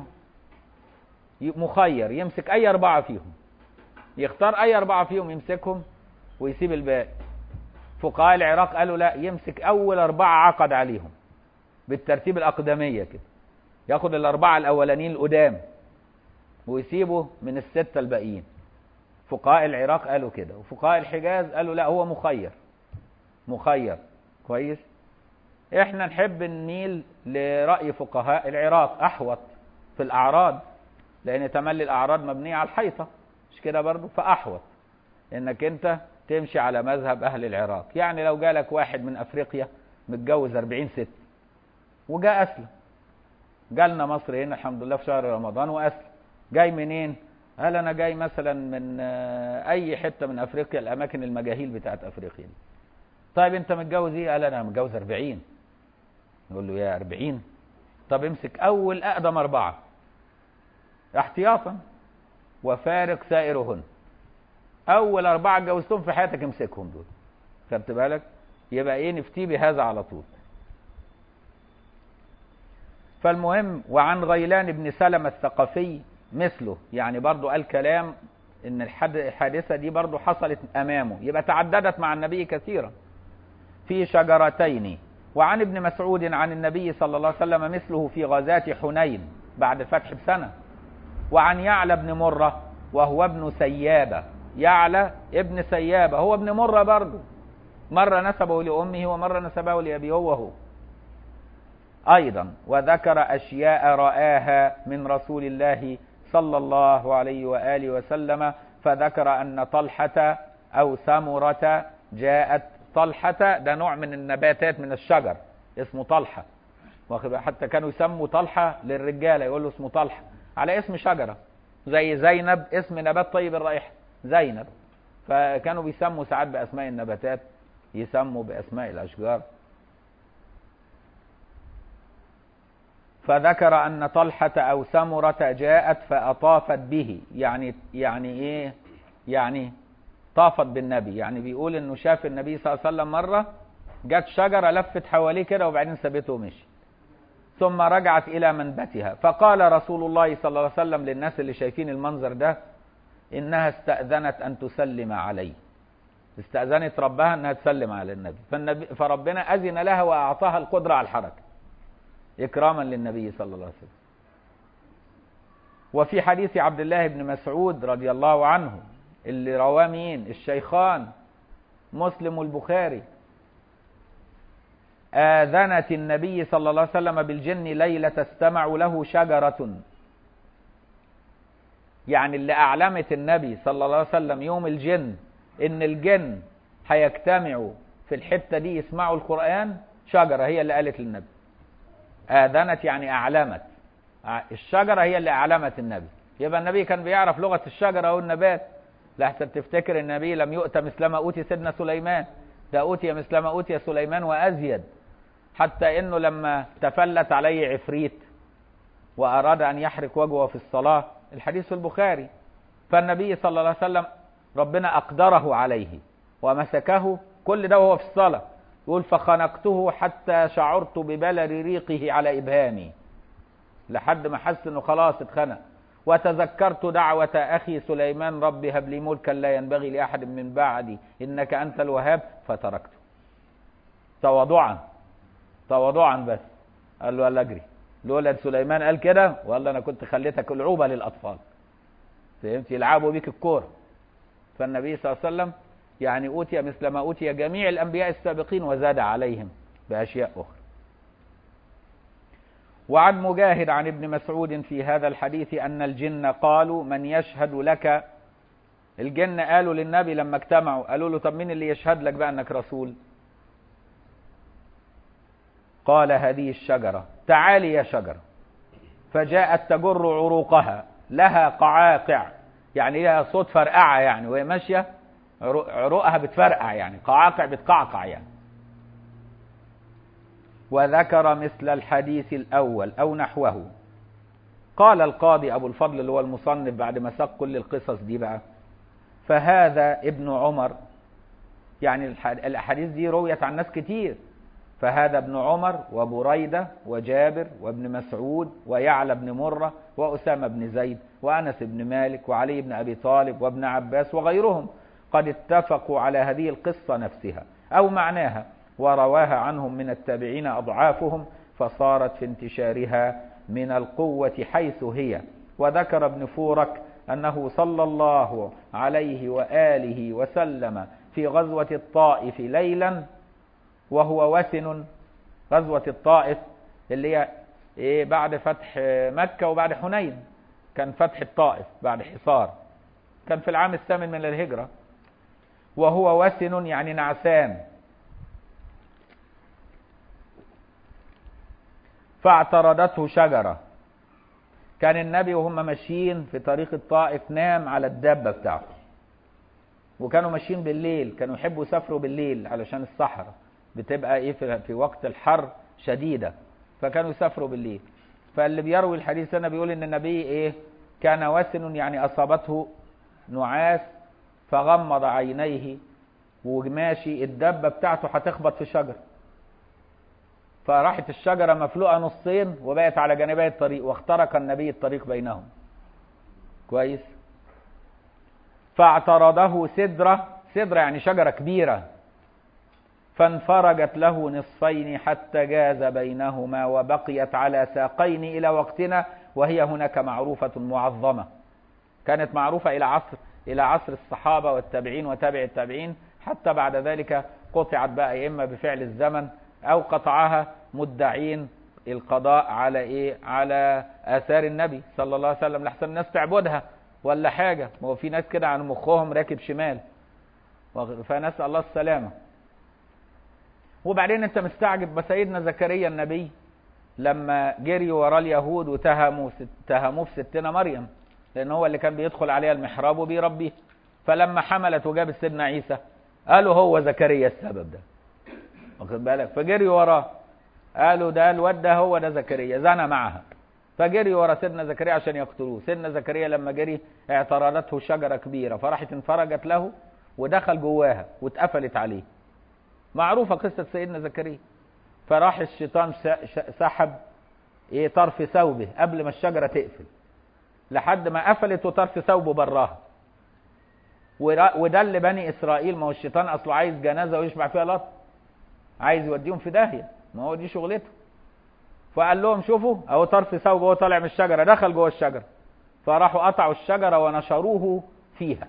مخير يمسك أي أربعة فيهم يختار أي أربعة فيهم يمسكهم ويسيب الباقي فقهاء العراق قالوا لا يمسك اول اربعه عقد عليهم بالترتيب الاقدميه كده ياخد الاربعه الاولانيين القدام ويسيبه من السته الباقيين فقهاء العراق قالوا كده وفقهاء الحجاز قالوا لا هو مخير مخير كويس احنا نحب نميل لراي فقهاء العراق احوط في الاعراض لان تملي الاعراض مبنيه على الحيطه مش كده برضه فاحوط انك انت تمشي على مذهب أهل العراق يعني لو جالك واحد من أفريقيا متجوز 40 ست وجاء أسلم جالنا مصر هنا الحمد لله في شهر رمضان وأسلم جاي منين؟ قال أنا جاي مثلا من أي حتة من أفريقيا الأماكن المجاهيل بتاعت أفريقيا دي طيب أنت متجوز إيه؟ قال أنا متجوز 40 نقول له يا 40 طب امسك أول أقدم أربعة احتياطا وفارق سائرهن اول اربعه اتجوزتهم في حياتك امسكهم دول خدت بالك يبقى ايه نفتي بهذا على طول فالمهم وعن غيلان بن سلمة الثقفي مثله يعني برضو قال كلام ان الحادثة دي برضو حصلت امامه يبقى تعددت مع النبي كثيرا في شجرتين وعن ابن مسعود عن النبي صلى الله عليه وسلم مثله في غزاة حنين بعد الفتح بسنة وعن يعلى بن مرة وهو ابن سيابة يعلى ابن سيابة هو ابن مرة برضه مرة نسبه لأمه ومرة نسبه لأبيه هو أيضا وذكر أشياء رآها من رسول الله صلى الله عليه وآله وسلم فذكر أن طلحة أو سمرة جاءت طلحة ده نوع من النباتات من الشجر اسمه طلحة حتى كانوا يسموا طلحة للرجالة يقول له اسمه طلحة على اسم شجرة زي زينب اسم نبات طيب الرائحة زينب فكانوا بيسموا ساعات بأسماء النباتات يسموا بأسماء الأشجار فذكر أن طلحة أو سمرة جاءت فأطافت به يعني يعني إيه يعني طافت بالنبي يعني بيقول إنه شاف النبي صلى الله عليه وسلم مرة جت شجرة لفت حواليه كده وبعدين سابته ومشي ثم رجعت إلى منبتها فقال رسول الله صلى الله عليه وسلم للناس اللي شايفين المنظر ده إنها استأذنت أن تسلم عليه استأذنت ربها أنها تسلم على النبي, فالنبي فربنا أذن لها وأعطاها القدرة على الحركة إكراما للنبي صلى الله عليه وسلم وفي حديث عبد الله بن مسعود رضي الله عنه اللي رواه مين الشيخان مسلم والبخاري آذنت النبي صلى الله عليه وسلم بالجن ليلة استمع له شجرة يعني اللي أعلمت النبي صلى الله عليه وسلم يوم الجن إن الجن هيجتمعوا في الحتة دي يسمعوا القرآن شجرة هي اللي قالت للنبي آذنت يعني أعلمت الشجرة هي اللي أعلمت النبي يبقى النبي كان بيعرف لغة الشجرة أو النبات لحسن تفتكر النبي لم يؤت مثل ما أوتي سيدنا سليمان ده أوتي مثل ما أوتي سليمان وأزيد حتى إنه لما تفلت عليه عفريت وأراد أن يحرق وجهه في الصلاة الحديث في البخاري فالنبي صلى الله عليه وسلم ربنا أقدره عليه ومسكه كل ده وهو في الصلاة يقول فخنقته حتى شعرت ببلر ريقه على إبهامي لحد ما حس انه خلاص اتخنق وتذكرت دعوة أخي سليمان رب هب لي ملكا لا ينبغي لأحد من بعدي إنك أنت الوهاب فتركته تواضعا تواضعا بس قال له يلا اجري لولا سليمان قال كده والله انا كنت خليتك العوبه للاطفال فهمت يلعبوا بيك الكوره فالنبي صلى الله عليه وسلم يعني اوتي مثل ما اوتي جميع الانبياء السابقين وزاد عليهم باشياء اخرى وعن مجاهد عن ابن مسعود في هذا الحديث ان الجن قالوا من يشهد لك الجن قالوا للنبي لما اجتمعوا قالوا له طب مين اللي يشهد لك بقى انك رسول قال هذه الشجرة تعالي يا شجرة فجاءت تجر عروقها لها قعاقع يعني لها صوت فرقعة يعني وهي ماشية عروقها بتفرقع يعني قعاقع بتقعقع يعني وذكر مثل الحديث الأول أو نحوه قال القاضي أبو الفضل اللي هو المصنف بعد ما ساق كل القصص دي بقى فهذا ابن عمر يعني الأحاديث دي رويت عن ناس كتير فهذا ابن عمر وبريدة وجابر وابن مسعود ويعلى بن مرة وأسامة بن زيد وأنس بن مالك وعلي بن أبي طالب وابن عباس وغيرهم قد اتفقوا على هذه القصة نفسها أو معناها ورواها عنهم من التابعين أضعافهم فصارت في انتشارها من القوة حيث هي وذكر ابن فورك أنه صلى الله عليه وآله وسلم في غزوة الطائف ليلا وهو وسن غزوة الطائف اللي هي إيه بعد فتح مكة وبعد حنين كان فتح الطائف بعد حصار كان في العام الثامن من الهجرة وهو وسن يعني نعسان فاعترضته شجرة كان النبي وهم ماشيين في طريق الطائف نام على الدابة بتاعته وكانوا ماشيين بالليل كانوا يحبوا يسافروا بالليل علشان الصحراء بتبقى ايه في, في وقت الحر شديدة فكانوا يسافروا بالليل فاللي بيروي الحديث هنا بيقول ان النبي ايه كان وسن يعني اصابته نعاس فغمض عينيه وماشي الدبة بتاعته هتخبط في شجر فراحت الشجرة مفلوقة نصين وبقت على جانبي الطريق واخترق النبي الطريق بينهم كويس فاعترضه سدرة سدرة يعني شجرة كبيرة فانفرجت له نصفين حتى جاز بينهما وبقيت على ساقين إلى وقتنا وهي هناك معروفة معظمة كانت معروفة إلى عصر إلى عصر الصحابة والتابعين وتابع التابعين حتى بعد ذلك قطعت بقى يا اما بفعل الزمن او قطعها مدعين القضاء على ايه على اثار النبي صلى الله عليه وسلم لحسن الناس تعبدها ولا حاجه ما هو في ناس كده عن مخهم راكب شمال فنسال الله السلامه وبعدين انت مستعجب بسيدنا زكريا النبي لما جري وراه اليهود وتهموا اتهموه في ستنا مريم لان هو اللي كان بيدخل عليها المحراب وبيربيه فلما حملت وجابت سيدنا عيسى قالوا هو زكريا السبب ده واخد بالك فجري وراه قالوا ده الواد ده هو ده زكريا زنى معها فجري ورا سيدنا زكريا عشان يقتلوه سيدنا زكريا لما جري اعترضته شجره كبيره فراحت انفرجت له ودخل جواها واتقفلت عليه معروفه قصه سيدنا زكريا فراح الشيطان سحب ايه طرف ثوبه قبل ما الشجره تقفل لحد ما قفلت وطرف ثوبه براها وده اللي بني اسرائيل ما هو الشيطان اصله عايز جنازه ويشبع فيها لط عايز يوديهم في داهيه ما هو دي شغلته فقال لهم شوفوا اهو طرف ثوبه وهو طالع من الشجره دخل جوه الشجره فراحوا قطعوا الشجره ونشروه فيها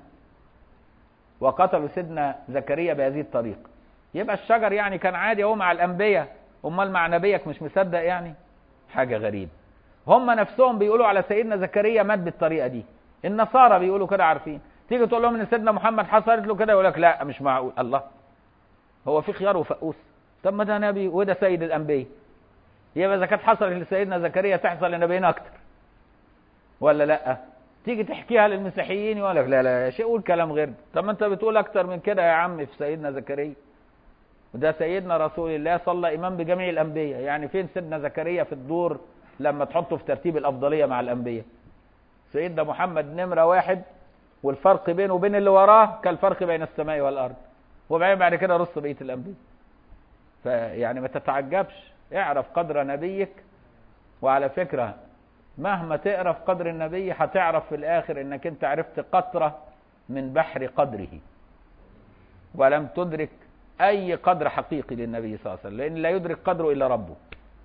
وقتلوا سيدنا زكريا بهذه الطريقه يبقى الشجر يعني كان عادي اهو مع الانبياء امال مع نبيك مش مصدق يعني حاجه غريبه هم نفسهم بيقولوا على سيدنا زكريا مات بالطريقه دي النصارى بيقولوا كده عارفين تيجي تقول لهم ان سيدنا محمد حصلت له كده يقول لك لا مش معقول الله هو في خيار وفقوس طب ما ده نبي وده سيد الانبياء يبقى اذا كانت حصلت لسيدنا زكريا تحصل لنبينا اكتر ولا لا تيجي تحكيها للمسيحيين يقول لك لا لا يا شيء قول كلام غير طب ما انت بتقول اكتر من كده يا عم في سيدنا زكريا وده سيدنا رسول الله صلى امام بجميع الانبياء يعني فين سيدنا زكريا في الدور لما تحطه في ترتيب الافضليه مع الانبياء سيدنا محمد نمره واحد والفرق بينه وبين اللي وراه كالفرق بين السماء والارض وبعدين بعد كده رص بقيه الانبياء فيعني ما تتعجبش اعرف قدر نبيك وعلى فكره مهما تقرا في قدر النبي هتعرف في الاخر انك انت عرفت قطره من بحر قدره ولم تدرك اي قدر حقيقي للنبي صلى الله عليه وسلم لان لا يدرك قدره الا ربه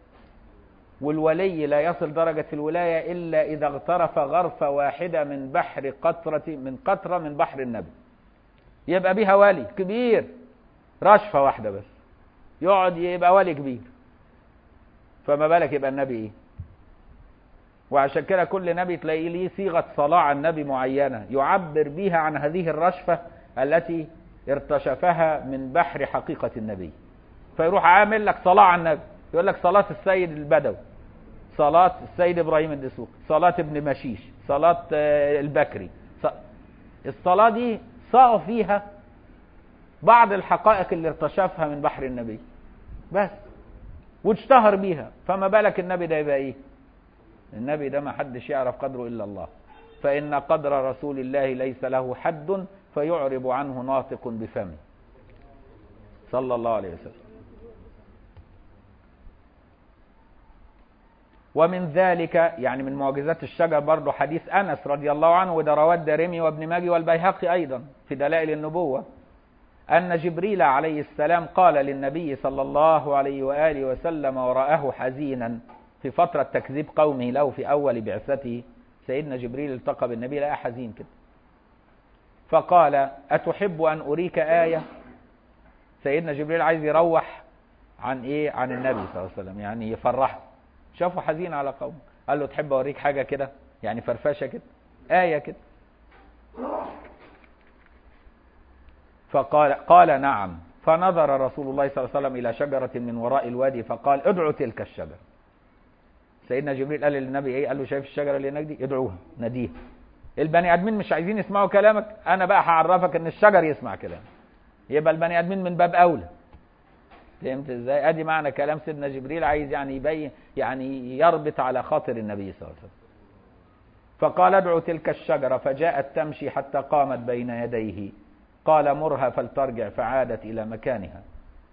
والولي لا يصل درجة الولاية إلا إذا اغترف غرفة واحدة من بحر قطرة من قطرة من بحر النبي يبقى بيها ولي كبير رشفة واحدة بس يقعد يبقى ولي كبير فما بالك يبقى النبي ايه وعشان كده كل نبي تلاقيه ليه صيغة صلاة على النبي معينة يعبر بيها عن هذه الرشفة التي ارتشفها من بحر حقيقة النبي فيروح عامل لك صلاة على النبي يقول لك صلاة السيد البدوي صلاة السيد إبراهيم الدسوقي صلاة ابن مشيش صلاة البكري الصلاة دي صاغ فيها بعض الحقائق اللي ارتشفها من بحر النبي بس واشتهر بيها فما بالك النبي ده يبقى ايه النبي ده ما حدش يعرف قدره الا الله فان قدر رسول الله ليس له حد فيعرب عنه ناطق بفمه صلى الله عليه وسلم ومن ذلك يعني من معجزات الشجر برضه حديث انس رضي الله عنه وده رواه الدارمي وابن ماجي والبيهقي ايضا في دلائل النبوه ان جبريل عليه السلام قال للنبي صلى الله عليه واله وسلم ورآه حزينا في فتره تكذيب قومه له في اول بعثته سيدنا جبريل التقى بالنبي لقى حزين كده فقال اتحب ان اريك ايه سيدنا جبريل عايز يروح عن ايه عن النبي صلى الله عليه وسلم يعني يفرحه شافه حزين على قوم قال له تحب اوريك حاجه كده يعني فرفشه كده ايه كده فقال قال نعم فنظر رسول الله صلى الله عليه وسلم الى شجره من وراء الوادي فقال ادعو تلك الشجره سيدنا جبريل قال للنبي ايه قال له شايف الشجره اللي هناك دي ادعوها ناديها البني ادمين مش عايزين يسمعوا كلامك انا بقى هعرفك ان الشجر يسمع كلامك يبقى البني ادمين من باب اولى فهمت ازاي؟ ادي معنى كلام سيدنا جبريل عايز يعني يبين يعني يربط على خاطر النبي صلى الله عليه وسلم. فقال ادعو تلك الشجره فجاءت تمشي حتى قامت بين يديه قال مرها فلترجع فعادت الى مكانها.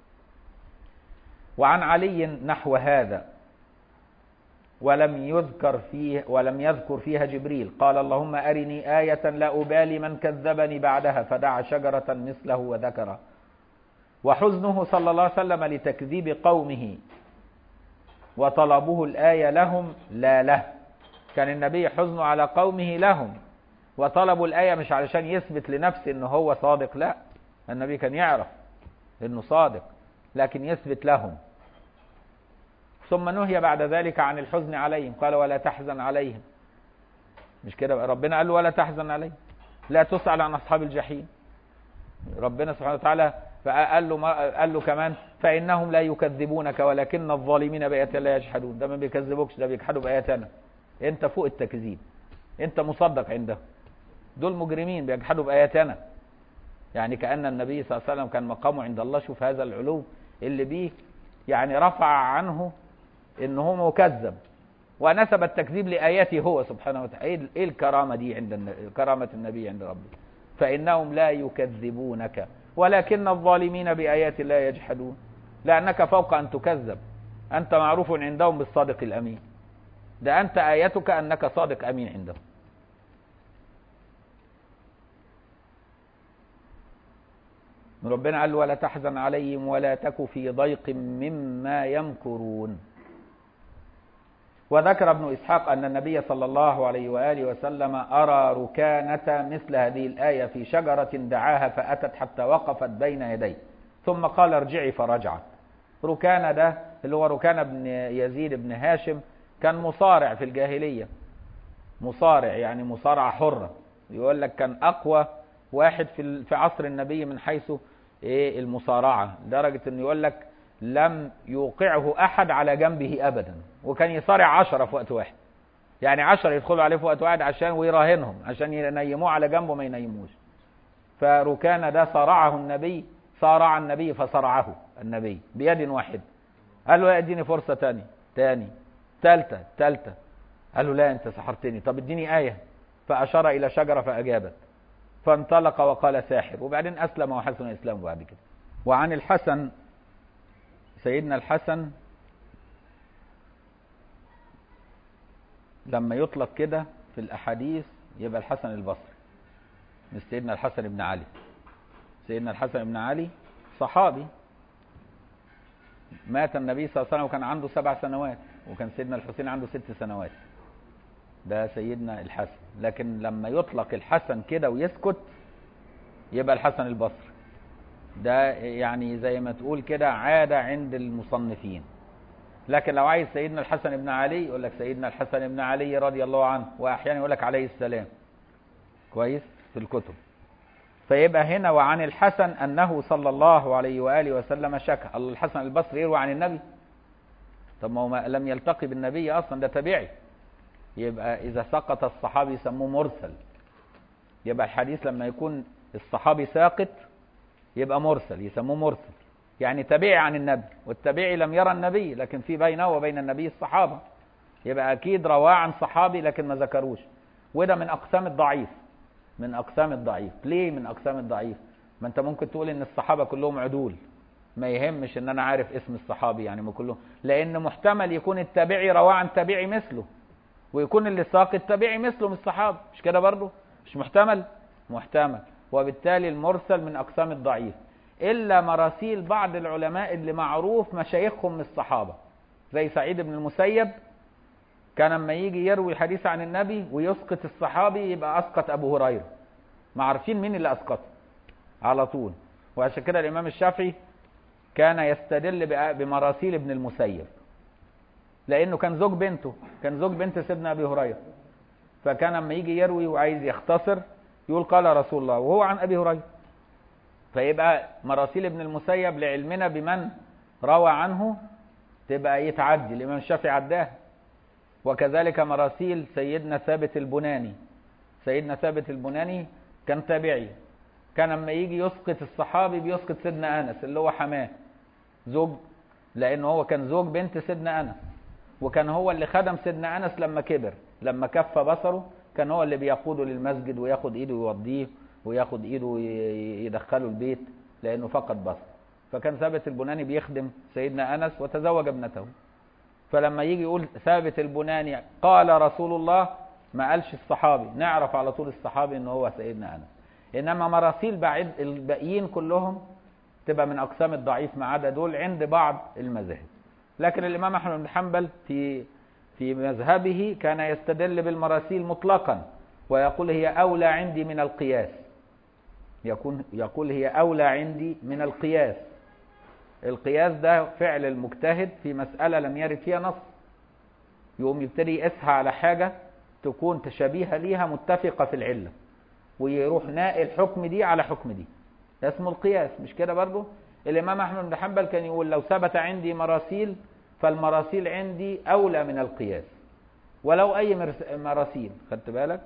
وعن علي نحو هذا ولم يذكر فيه ولم يذكر فيها جبريل قال اللهم ارني آية لا أبالي من كذبني بعدها فدعا شجرة مثله وذكره وحزنه صلى الله عليه وسلم لتكذيب قومه وطلبه الآية لهم لا له كان النبي حزنه على قومه لهم وطلبوا الآية مش علشان يثبت لنفسه ان هو صادق لا النبي كان يعرف انه صادق لكن يثبت لهم ثم نهي بعد ذلك عن الحزن عليهم قال ولا تحزن عليهم مش كده ربنا قال له ولا تحزن عليهم لا تسأل عن أصحاب الجحيم ربنا سبحانه وتعالى فقال له ما قال له كمان فإنهم لا يكذبونك ولكن الظالمين بآيات الله يجحدون ده ما بيكذبوكش ده بيجحدوا بآياتنا أنت فوق التكذيب أنت مصدق عندهم دول مجرمين بيجحدوا بآياتنا يعني كأن النبي صلى الله عليه وسلم كان مقامه عند الله شوف هذا العلو اللي بيه يعني رفع عنه ان هو مكذب ونسب التكذيب لآياته هو سبحانه وتعالى ايه الكرامة دي عند النبي كرامة النبي عند ربه فإنهم لا يكذبونك ولكن الظالمين بآيات الله يجحدون لأنك فوق أن تكذب أنت معروف عندهم بالصادق الأمين ده أنت آيتك أنك صادق أمين عندهم ربنا قال ولا تحزن عليهم ولا تك في ضيق مما يمكرون وذكر ابن إسحاق أن النبي صلى الله عليه وآله وسلم أرى ركانة مثل هذه الآية في شجرة دعاها فأتت حتى وقفت بين يديه ثم قال ارجعي فرجعت ركانة ده اللي هو ركانة بن يزيد بن هاشم كان مصارع في الجاهلية مصارع يعني مصارعة حرة يقول لك كان أقوى واحد في في عصر النبي من حيث ايه المصارعة لدرجة انه يقول لك لم يوقعه احد على جنبه ابدا وكان يصارع عشرة في وقت واحد يعني عشرة يدخلوا عليه في وقت واحد عشان ويراهنهم عشان ينيموه على جنبه ما ينيموش فركان ده صارعه النبي صارع النبي فصرعه النبي بيد واحد قال له اديني فرصة تاني تاني تالتة تالتة قال له لا انت سحرتني طب اديني آية فأشار إلى شجرة فأجابت فانطلق وقال ساحر وبعدين أسلم وحسن إسلامه بعد كده وعن الحسن سيدنا الحسن لما يطلق كده في الأحاديث يبقى الحسن البصري مش سيدنا الحسن بن علي سيدنا الحسن بن علي صحابي مات النبي صلى الله عليه وسلم وكان عنده سبع سنوات وكان سيدنا الحسين عنده ست سنوات ده سيدنا الحسن لكن لما يطلق الحسن كده ويسكت يبقى الحسن البصري ده يعني زي ما تقول كده عادة عند المصنفين لكن لو عايز سيدنا الحسن بن علي يقول لك سيدنا الحسن بن علي رضي الله عنه واحيانا يقول لك عليه السلام كويس في الكتب فيبقى هنا وعن الحسن انه صلى الله عليه واله وسلم شكى الله الحسن البصري يروي عن النبي طب ما هو ما لم يلتقي بالنبي اصلا ده تابعي يبقى اذا سقط الصحابي يسموه مرسل يبقى الحديث لما يكون الصحابي ساقط يبقى مرسل يسموه مرسل يعني تبعي عن النبي والتبعي لم يرى النبي لكن في بينه وبين النبي الصحابة يبقى أكيد رواه عن صحابي لكن ما ذكروش وده من أقسام الضعيف من أقسام الضعيف ليه من أقسام الضعيف ما أنت ممكن تقول إن الصحابة كلهم عدول ما يهمش إن أنا عارف اسم الصحابي يعني ما كلهم لأن محتمل يكون التابعي رواه عن تابعي مثله ويكون اللي ساقط تابعي مثله من الصحابة مش كده برضه مش محتمل محتمل وبالتالي المرسل من أقسام الضعيف إلا مراسيل بعض العلماء اللي معروف مشايخهم من الصحابة زي سعيد بن المسيب كان لما يجي يروي الحديث عن النبي ويسقط الصحابي يبقى أسقط أبو هريرة ما عارفين مين اللي أسقطه على طول وعشان كده الإمام الشافعي كان يستدل بمراسيل ابن المسيب لأنه كان زوج بنته كان زوج بنت سيدنا أبي هريرة فكان لما يجي يروي وعايز يختصر يقول قال رسول الله وهو عن أبي هريرة فيبقى مراسيل ابن المسيب لعلمنا بمن روى عنه تبقى يتعدي الإمام الشافعي عداها وكذلك مراسيل سيدنا ثابت البناني سيدنا ثابت البناني كان تابعي كان لما يجي يسقط الصحابي بيسقط سيدنا أنس اللي هو حماه زوج لأنه هو كان زوج بنت سيدنا أنس وكان هو اللي خدم سيدنا أنس لما كبر لما كف بصره كان هو اللي بيقوده للمسجد وياخد ايده يوضيه وياخد ايده يدخله البيت لانه فقد بصر فكان ثابت البناني بيخدم سيدنا انس وتزوج ابنته فلما يجي يقول ثابت البناني قال رسول الله ما قالش الصحابي نعرف على طول الصحابي ان هو سيدنا انس انما مراسيل بعيد الباقيين كلهم تبقى من اقسام الضعيف ما عدا دول عند بعض المذاهب لكن الامام احمد بن حنبل في في مذهبه كان يستدل بالمراسيل مطلقا ويقول هي أولى عندي من القياس يكون يقول هي أولى عندي من القياس القياس ده فعل المجتهد في مسألة لم يرد فيها نص يقوم يبتدي يقيسها على حاجة تكون تشابيهة ليها متفقة في العلة ويروح ناقل حكم دي على حكم دي ده اسمه القياس مش كده برضه الإمام أحمد بن حنبل كان يقول لو ثبت عندي مراسيل فالمراسيل عندي أولى من القياس ولو أي مراسيل خدت بالك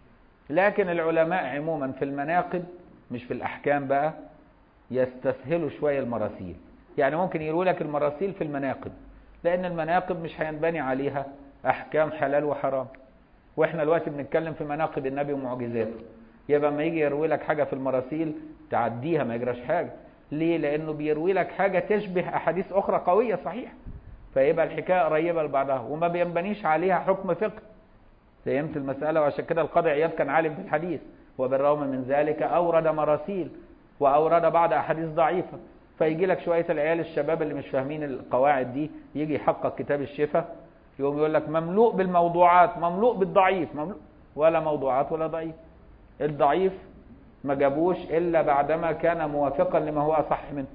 لكن العلماء عموما في المناقب مش في الأحكام بقى يستسهلوا شوية المراسيل يعني ممكن يقولوا لك المراسيل في المناقب لأن المناقب مش هينبني عليها أحكام حلال وحرام وإحنا دلوقتي بنتكلم في مناقب النبي ومعجزاته يبقى لما يجي يروي لك حاجة في المراسيل تعديها ما يجراش حاجة ليه؟ لأنه بيروي لك حاجة تشبه أحاديث أخرى قوية صحيح فيبقى الحكاية قريبة لبعضها وما بينبنيش عليها حكم فقه فهمت المسألة وعشان كده القاضي عياض كان عالم في الحديث وبالرغم من ذلك أورد مراسيل وأورد بعض أحاديث ضعيفة فيجي لك شوية العيال الشباب اللي مش فاهمين القواعد دي يجي يحقق كتاب الشفاء يقوم يقول لك مملوء بالموضوعات مملوء بالضعيف مملوء ولا موضوعات ولا ضعيف الضعيف ما جابوش إلا بعدما كان موافقا لما هو أصح منه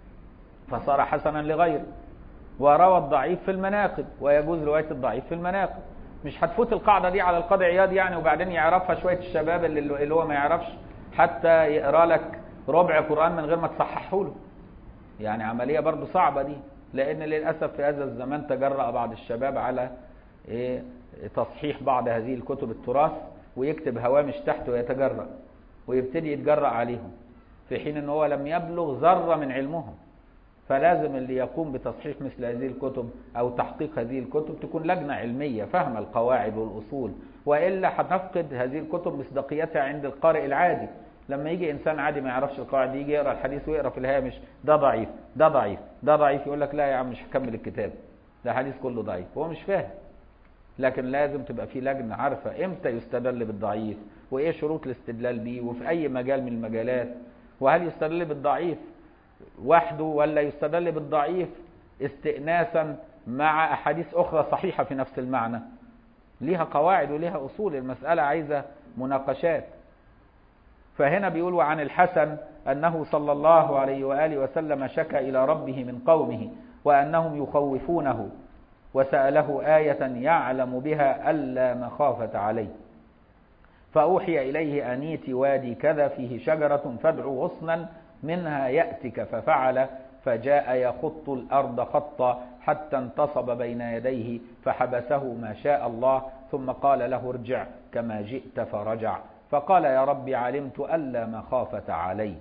فصار حسنا لغيره وروى الضعيف في المناقب ويجوز رواية الضعيف في المناقب مش هتفوت القاعدة دي على القاضي عياض يعني وبعدين يعرفها شوية الشباب اللي, اللي هو ما يعرفش حتى يقرا لك ربع قرآن من غير ما تصححه له يعني عملية برضو صعبة دي لأن للأسف في هذا الزمان تجرأ بعض الشباب على إيه تصحيح بعض هذه الكتب التراث ويكتب هوامش تحت ويتجرأ ويبتدي يتجرأ عليهم في حين ان هو لم يبلغ ذرة من علمهم فلازم اللي يقوم بتصحيح مثل هذه الكتب او تحقيق هذه الكتب تكون لجنة علمية فاهمة القواعد والاصول وإلا هتفقد هذه الكتب مصداقيتها عند القارئ العادي لما يجي انسان عادي ما يعرفش القواعد يجي يقرا الحديث ويقرا في الهامش ده ضعيف ده ضعيف ده ضعيف يقول لك لا يا عم مش هكمل الكتاب ده حديث كله ضعيف هو مش فاهم لكن لازم تبقى في لجنه عارفه امتى يستدل بالضعيف وايه شروط الاستدلال بيه وفي اي مجال من المجالات وهل يستدل بالضعيف وحده ولا يستدل بالضعيف استئناسا مع احاديث اخرى صحيحه في نفس المعنى ليها قواعد وليها اصول المساله عايزه مناقشات فهنا بيقول عن الحسن أنه صلى الله عليه وآله وسلم شكى إلى ربه من قومه وأنهم يخوفونه وسأله آية يعلم بها ألا مخافة عليه فأوحي إليه أنيت وادي كذا فيه شجرة فادعو غصنا منها يأتك ففعل فجاء يخط الأرض خطا حتى انتصب بين يديه فحبسه ما شاء الله ثم قال له ارجع كما جئت فرجع فقال يا رب علمت ألا مخافة علي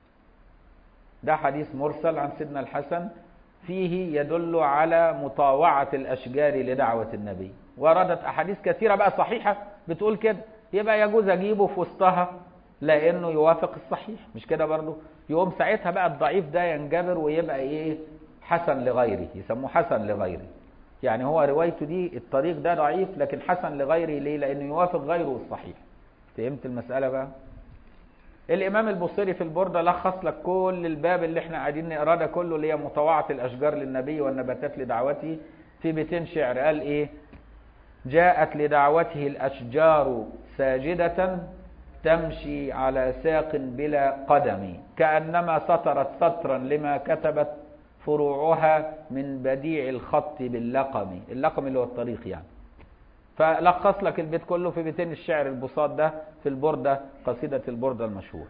ده حديث مرسل عن سيدنا الحسن فيه يدل على مطاوعة الأشجار لدعوة النبي وردت أحاديث كثيرة بقى صحيحة بتقول كده يبقى يجوز أجيبه في وسطها لأنه يوافق الصحيح مش كده برضه يقوم ساعتها بقى الضعيف ده ينجبر ويبقى إيه حسن لغيره يسموه حسن لغيره يعني هو روايته دي الطريق ده ضعيف لكن حسن لغيره ليه لأنه يوافق غيره الصحيح فهمت المسألة بقى الإمام البصيري في البردة لخص لك كل الباب اللي احنا قاعدين نقراه ده كله اللي هي مطاوعة الأشجار للنبي والنباتات لدعوته في بيتين شعر قال إيه جاءت لدعوته الأشجار ساجدة تمشي على ساق بلا قدم كأنما سطرت سطرا لما كتبت فروعها من بديع الخط باللقم اللقم اللي هو الطريق يعني فلخص لك البيت كله في بيتين الشعر البساط ده في البردة قصيدة البردة المشهورة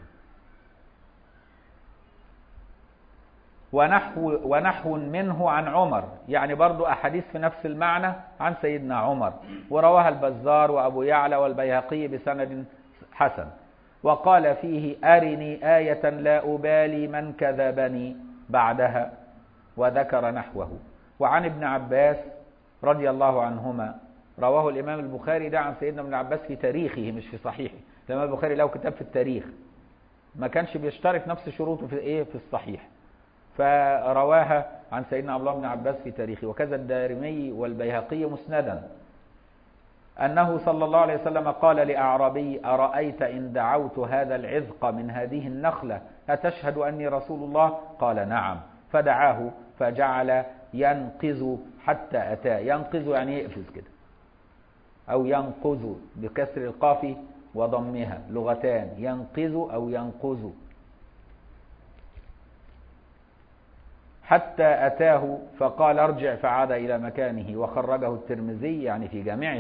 ونحو, ونحو منه عن عمر يعني برضو أحاديث في نفس المعنى عن سيدنا عمر ورواها البزار وأبو يعلى والبيهقي بسند حسن وقال فيه أرني آية لا أبالي من كذبني بعدها وذكر نحوه وعن ابن عباس رضي الله عنهما رواه الإمام البخاري ده عن سيدنا ابن عباس في تاريخه مش في صحيحه الإمام البخاري له كتاب في التاريخ ما كانش بيشترط نفس شروطه في ايه في الصحيح فرواها عن سيدنا عبد الله بن عباس في تاريخه وكذا الدارمي والبيهقي مسندا أنه صلى الله عليه وسلم قال لأعرابي أرأيت إن دعوت هذا العذق من هذه النخلة أتشهد أني رسول الله قال نعم فدعاه فجعل ينقذ حتى أتاه ينقذ يعني يقفز كده أو ينقذ بكسر القاف وضمها لغتان ينقذ أو ينقذ حتى أتاه فقال ارجع فعاد إلى مكانه وخرجه الترمذي يعني في جامعه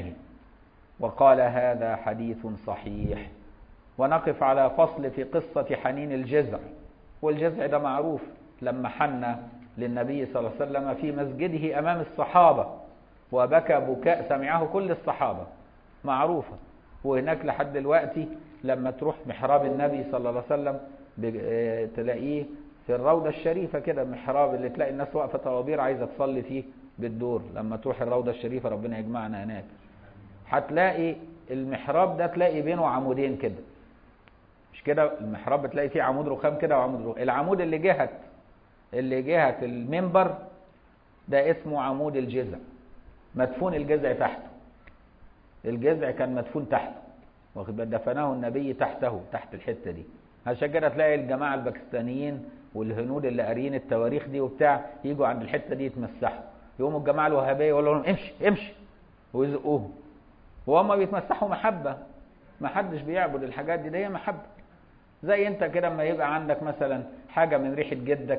وقال هذا حديث صحيح ونقف على فصل في قصة حنين الجزع والجزع ده معروف لما حن للنبي صلى الله عليه وسلم في مسجده أمام الصحابة وبكى بكاء سمعه كل الصحابة معروفة وهناك لحد دلوقتي لما تروح محراب النبي صلى الله عليه وسلم تلاقيه في الروضة الشريفة كده محراب اللي تلاقي الناس واقفة طوابير عايزة تصلي فيه بالدور لما تروح الروضة الشريفة ربنا يجمعنا هناك هتلاقي المحراب ده تلاقي بينه عمودين كده مش كده المحراب بتلاقي فيه عمود رخام كده وعمود رخام العمود اللي جهة اللي جهة المنبر ده اسمه عمود الجذع مدفون الجذع تحته الجذع كان مدفون تحته واخد دفنه النبي تحته تحت الحته دي عشان كده تلاقي الجماعه الباكستانيين والهنود اللي قاريين التواريخ دي وبتاع يجوا عند الحته دي يتمسحوا يقوموا الجماعه الوهابيه يقولوا لهم امشي امشي ويزقوهم وهم بيتمسحوا محبه ما حدش بيعبد الحاجات دي دي محبه زي انت كده اما يبقى عندك مثلا حاجه من ريحه جدك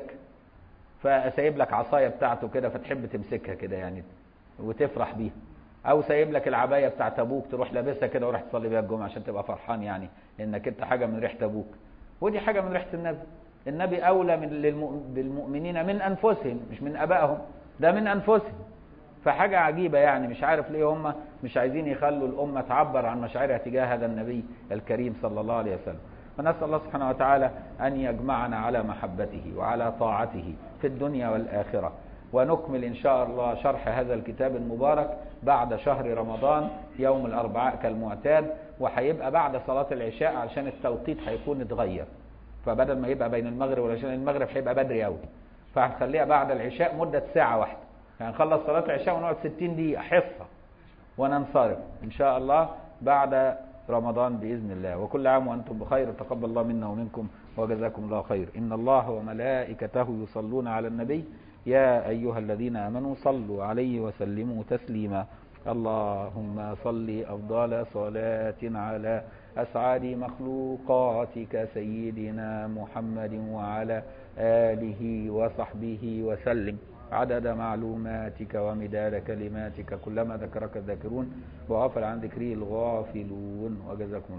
فسايب لك عصايه بتاعته كده فتحب تمسكها كده يعني وتفرح بيها او سايب لك العبايه بتاعت ابوك تروح لابسها كده وراح تصلي بيها الجمعه عشان تبقى فرحان يعني انك انت حاجه من ريحه ابوك ودي حاجه من ريحه النبي النبي اولى من بالمؤمنين من انفسهم مش من ابائهم ده من انفسهم فحاجه عجيبه يعني مش عارف ليه هم مش عايزين يخلوا الامه تعبر عن مشاعرها تجاه هذا النبي الكريم صلى الله عليه وسلم فنسال الله سبحانه وتعالى ان يجمعنا على محبته وعلى طاعته في الدنيا والاخره ونكمل إن شاء الله شرح هذا الكتاب المبارك بعد شهر رمضان يوم الأربعاء كالمعتاد وهيبقى بعد صلاة العشاء عشان التوقيت هيكون اتغير فبدل ما يبقى بين المغرب والعشاء المغرب هيبقى بدري قوي فهنخليها بعد العشاء مدة ساعة واحدة يعني نخلص صلاة العشاء ونقعد 60 دقيقة حصة وننصرف إن شاء الله بعد رمضان بإذن الله وكل عام وأنتم بخير تقبل الله منا ومنكم وجزاكم الله خير إن الله وملائكته يصلون على النبي يا أيها الذين آمنوا صلوا عليه وسلموا تسليما اللهم صل أفضل صلاة على أسعد مخلوقاتك سيدنا محمد وعلى آله وصحبه وسلم عدد معلوماتك ومداد كلماتك كلما ذكرك الذاكرون وغفل عن ذكره الغافلون وجزاكم الله